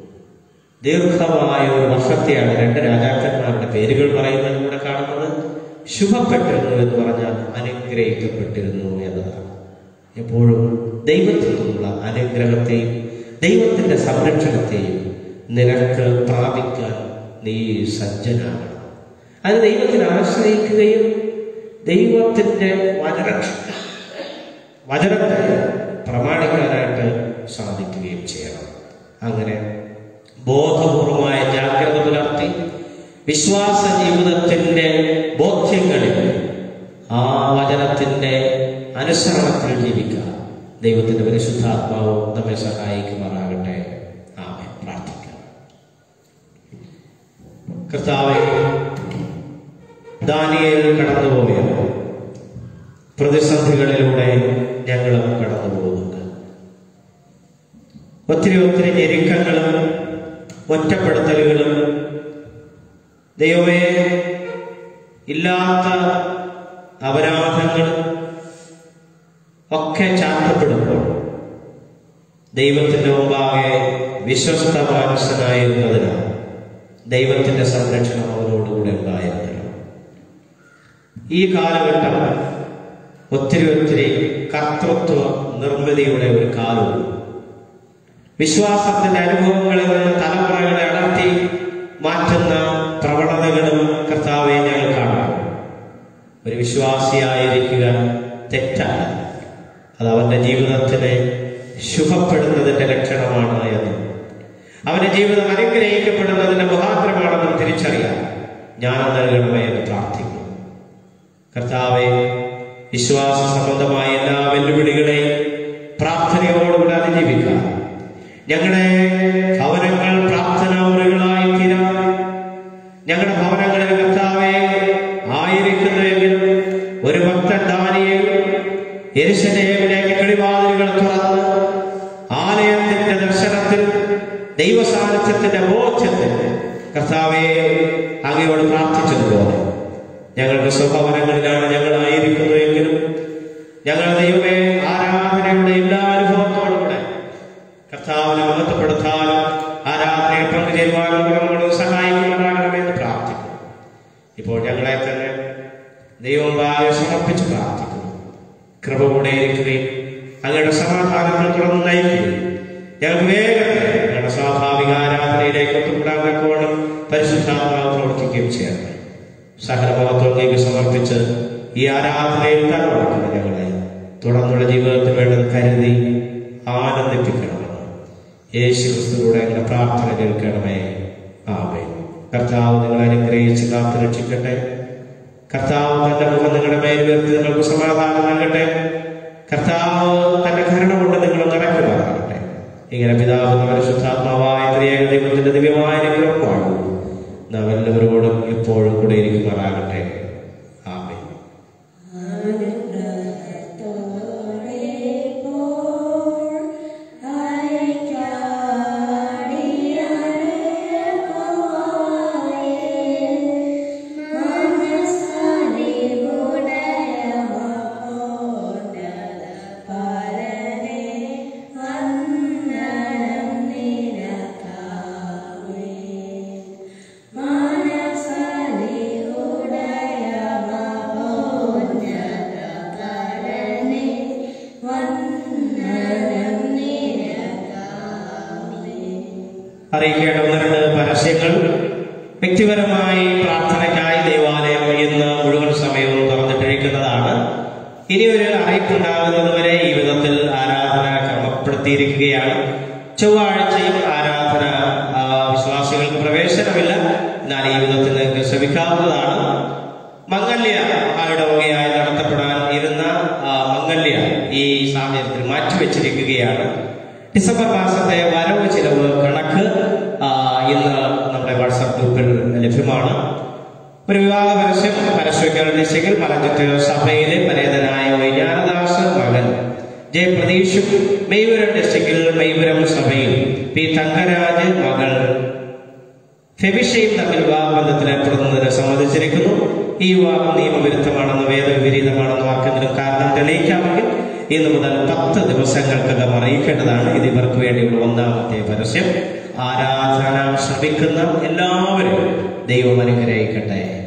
ദീർഘമായ ഒരു വർഷത്തെയാണ് രണ്ട് രാജാക്കന്മാരുടെ പേരുകൾ പറയുന്നത് ഇവിടെ കാണുന്നത് ശുഭപ്പെട്ടിരുന്നു എന്ന് പറഞ്ഞാൽ അനുഗ്രഹിക്കപ്പെട്ടിരുന്നു എന്നതാണ് എപ്പോഴും ദൈവത്തിൽ നിന്നുള്ള അനുഗ്രഹത്തെയും ദൈവത്തിന്റെ സംരക്ഷണത്തെയും നിനക്ക് പ്രാപിക്കാൻ നീ സജ്ജനാകണം അത് ദൈവത്തിൽ ആശ്രയിക്കുകയും ദൈവത്തിൻ്റെ വചന വചനത്തെ പ്രമാണിക്കാനായിട്ട് സാധിക്കുകയും ചെയ്യണം അങ്ങനെ ബോധപൂർവമായ ജാഗ്രത പുലർത്തി വിശ്വാസ ജീവിതത്തിൻ്റെ ബോധ്യങ്ങളിൽ ആ വചനത്തിൻ്റെ അനുസരണത്തിൽ ജീവിക്കുക ദൈവത്തിൻ്റെ പരിശുദ്ധാത്മാവ് നമ്മെ സഹായിക്കുമാറാകട്ടെ ആമേ പ്രാർത്ഥിക്കാം കർത്താവെ ദാനിയേൽ കടന്നുപോയ പ്രതിസന്ധികളിലൂടെ ഞങ്ങളും കടന്നു പോകുന്നുണ്ട് ഒത്തിരി ഒത്തിരി ഞെരുക്കങ്ങളും ഒറ്റപ്പെടുത്തലുകളും ദൈവമേ ഇല്ലാത്ത അപരാധങ്ങളും ഒക്കെ ചാർത്തപ്പെടുമ്പോൾ ദൈവത്തിന്റെ മുമ്പാകെ വിശ്വസ്ത മാനസനായിരുന്നതിനാൽ ദൈവത്തിന്റെ സംരക്ഷണം അവരോടുകൂടെ ഉണ്ടായിരുന്നില്ല ഈ കാലഘട്ടം ഒത്തിരി ഒത്തിരി കർത്തൃത്വ നിർമ്മിതിയുടെ ഒരു കാലവും വിശ്വാസത്തിന്റെ അനുഭവങ്ങളിൽ നിന്ന് തലമുറകളെ അടർത്തി മാറ്റുന്ന പ്രവണതകളും കർത്താവെ ഞങ്ങൾ കാണാം ഒരു വിശ്വാസിയായിരിക്കുക തെറ്റാണ് അത് അവന്റെ ജീവിതത്തിനെ ശുഭപ്പെടുന്നതിന്റെ ലക്ഷണമാണ് എന്ന് അവന്റെ ജീവിതം അനുഗ്രഹിക്കപ്പെടുന്നതിന്റെ മുഖാന്തരമാണെന്ന് തിരിച്ചറിയാം ജ്ഞാനം നൽകണമേ എന്ന് പ്രാർത്ഥിക്കുന്നു കർത്താവെ വിശ്വാസ സംബന്ധമായ എല്ലാ വെല്ലുവിളികളെയും പ്രാർത്ഥനയോടുകൂടെ അതിജീവിക്കാം ഞങ്ങളുടെ ഭവനങ്ങൾ പ്രാർത്ഥനാ മുറികളായി തീരാം ഞങ്ങളുടെ ഭവനങ്ങളിൽ കർത്താവെ ആയിരിക്കുന്നുവെങ്കിലും ഒരു ഭക്തൻ ദാനിയേൽ യെരുശലേമിലേക്ക് കിളിവാതിലുകൾ തുറന്ന് ആലയത്തിന്റെ ദർശനത്തിൽ ദൈവസാന്നിധ്യത്തിന്റെ ബോധ്യത്തിൽ കർത്താവെ അങ്ങയോട് പ്രാർത്ഥിച്ചതുപോലെ ഞങ്ങളുടെ സ്വഭവനങ്ങളിലാണ് ഞങ്ങൾ ആയിരിക്കുന്നുവെങ്കിലും ഞങ്ങൾ ദൈവമേ ആരാധനയുടെ എല്ലാ അനുഭവത്തോടുകൂടെ കർത്താവിനെ മഹത്വപ്പെടുത്താനും ആരാധനയിൽ പങ്കുചേരുവാനും നമ്മളോട് സഹായിക്കുമാറാകണമെന്ന് പ്രാർത്ഥിക്കുന്നു ഇപ്പോൾ ഞങ്ങളെ തന്നെ ദൈവമുമ്പാകെ സമർപ്പിച്ച് പ്രാർത്ഥിക്കുന്നു കൃപ കൂടെ ഇരിക്കുകയും അങ്ങയുടെ സമാധാനങ്ങൾ തുറന്ന് നയിക്കുകയും ഞങ്ങൾക്ക് വേഗത്തിൽ ഞങ്ങളുടെ സ്വാഭാവിക ആരാധനയിലേക്ക് ഒത്തുകൂടാൻ തക്കവണ്ണം പരിശുദ്ധാത്മാവ് പ്രവർത്തിക്കുകയും ചെയ്യണമേ സഹനമഹത്വത്തേക്ക് സമർപ്പിച്ച് ഈ ആരാധനയിൽ തലമുറക്കുന്ന ഞങ്ങളെ തുടർന്നുള്ള ജീവിതത്തിൽ വേണ്ടത് കരുതി ആനന്ദിപ്പിക്കണമെന്ന് യേശു ക്രിസ്തുവിടെ ഞങ്ങളുടെ പ്രാർത്ഥന കേൾക്കണമേ ആമേ കർത്താവ് നിങ്ങളെ അനുഗ്രഹിച്ച് കാത്തു രക്ഷിക്കട്ടെ കർത്താവ് തന്റെ മുഖം നിങ്ങളുടെ മേൽ ഉയർത്തി നിങ്ങൾക്ക് സമാധാനം നൽകട്ടെ കർത്താവ് തന്റെ കരുണ കൊണ്ട് നിങ്ങൾ നിറയ്ക്കുമാറാകട്ടെ ഇങ്ങനെ പിതാവ് പരിശുദ്ധാത്മാവായ ത്രിയേക ദൈവത്തിന്റെ ദിവ്യമായ അനുഗ്രഹം വാഴും നാം എല്ലാവരോടും എപ്പോഴും കൂടെ ഇരിക്കുമാറാകട്ടെ ആമേ അറിയിക്കേണ്ട ഒന്ന് രണ്ട് പരസ്യങ്ങൾ വ്യക്തിപരമായി പ്രാർത്ഥനയ്ക്കായി ദേവാലയം ഇന്ന് മുഴുവൻ സമയവും തുറന്നിട്ടിരിക്കുന്നതാണ് ഇനി ഒരു അറിയിപ്പുണ്ടാകുന്നത് വരെ ഈ വിധത്തിൽ ആരാധന ക്രമപ്പെടുത്തിയിരിക്കുകയാണ് ചൊവ്വാഴ്ചയും ആരാധന ആ, വിശ്വാസികൾക്ക് പ്രവേശനമില്ല എന്നാൽ ഈ വിധത്തിൽ നിങ്ങൾക്ക് ശ്രമിക്കാവുന്നതാണ് മംഗല്യ മഹായുടെ വകയായി നടത്തപ്പെടാൻ ഇരുന്ന ആ, മംഗല്യ ഈ സാഹചര്യത്തിൽ മാറ്റിവെച്ചിരിക്കുകയാണ് ഡിസംബർ മാസത്തെ വരവ് ചിലവ് കണക്ക് ആ, ഇന്ന് നമ്മുടെ വാട്സാപ്പ് ഗ്രൂപ്പിൽ ലഭ്യമാണ് ഒരു വിവാഹ പരസ്യം പരസ്യക്കാർ ദിശയിൽ മലഞ്ചുറ്റ് സഭയിലെ പരേതനായ വൈജ്ഞാനദാസ് മകൻ ജെ പ്രതീഷും മെയ്പുരം ഡിസ്ട്രിക്റ്റിൽ മെയ്പുരം സഭയിൽ പി തങ്കരാജ് മകൾ ഫെബിഷയും തമ്മിൽ വിവാഹബന്ധത്തിൽ ഏർപ്പെടുന്നതിന് സമ്മതിച്ചിരിക്കുന്നു ഈ വിവാഹം നിയമവിരുദ്ധമാണെന്ന് വേദവിപരീതമാണെന്ന് ആർക്കെങ്കിലും കാരണം തെളിയിക്കാമെങ്കിൽ ഇന്നു മുതൽ പത്ത് ദിവസങ്ങൾക്കകം അറിയിക്കേണ്ടതാണ് ഇത് ഇവർക്ക് വേണ്ടിയുള്ള ഒന്നാമത്തെ പരസ്യം ആരാധന ശ്രമിക്കുന്ന എല്ലാവരും ദൈവം അനുഗ്രഹിക്കട്ടെ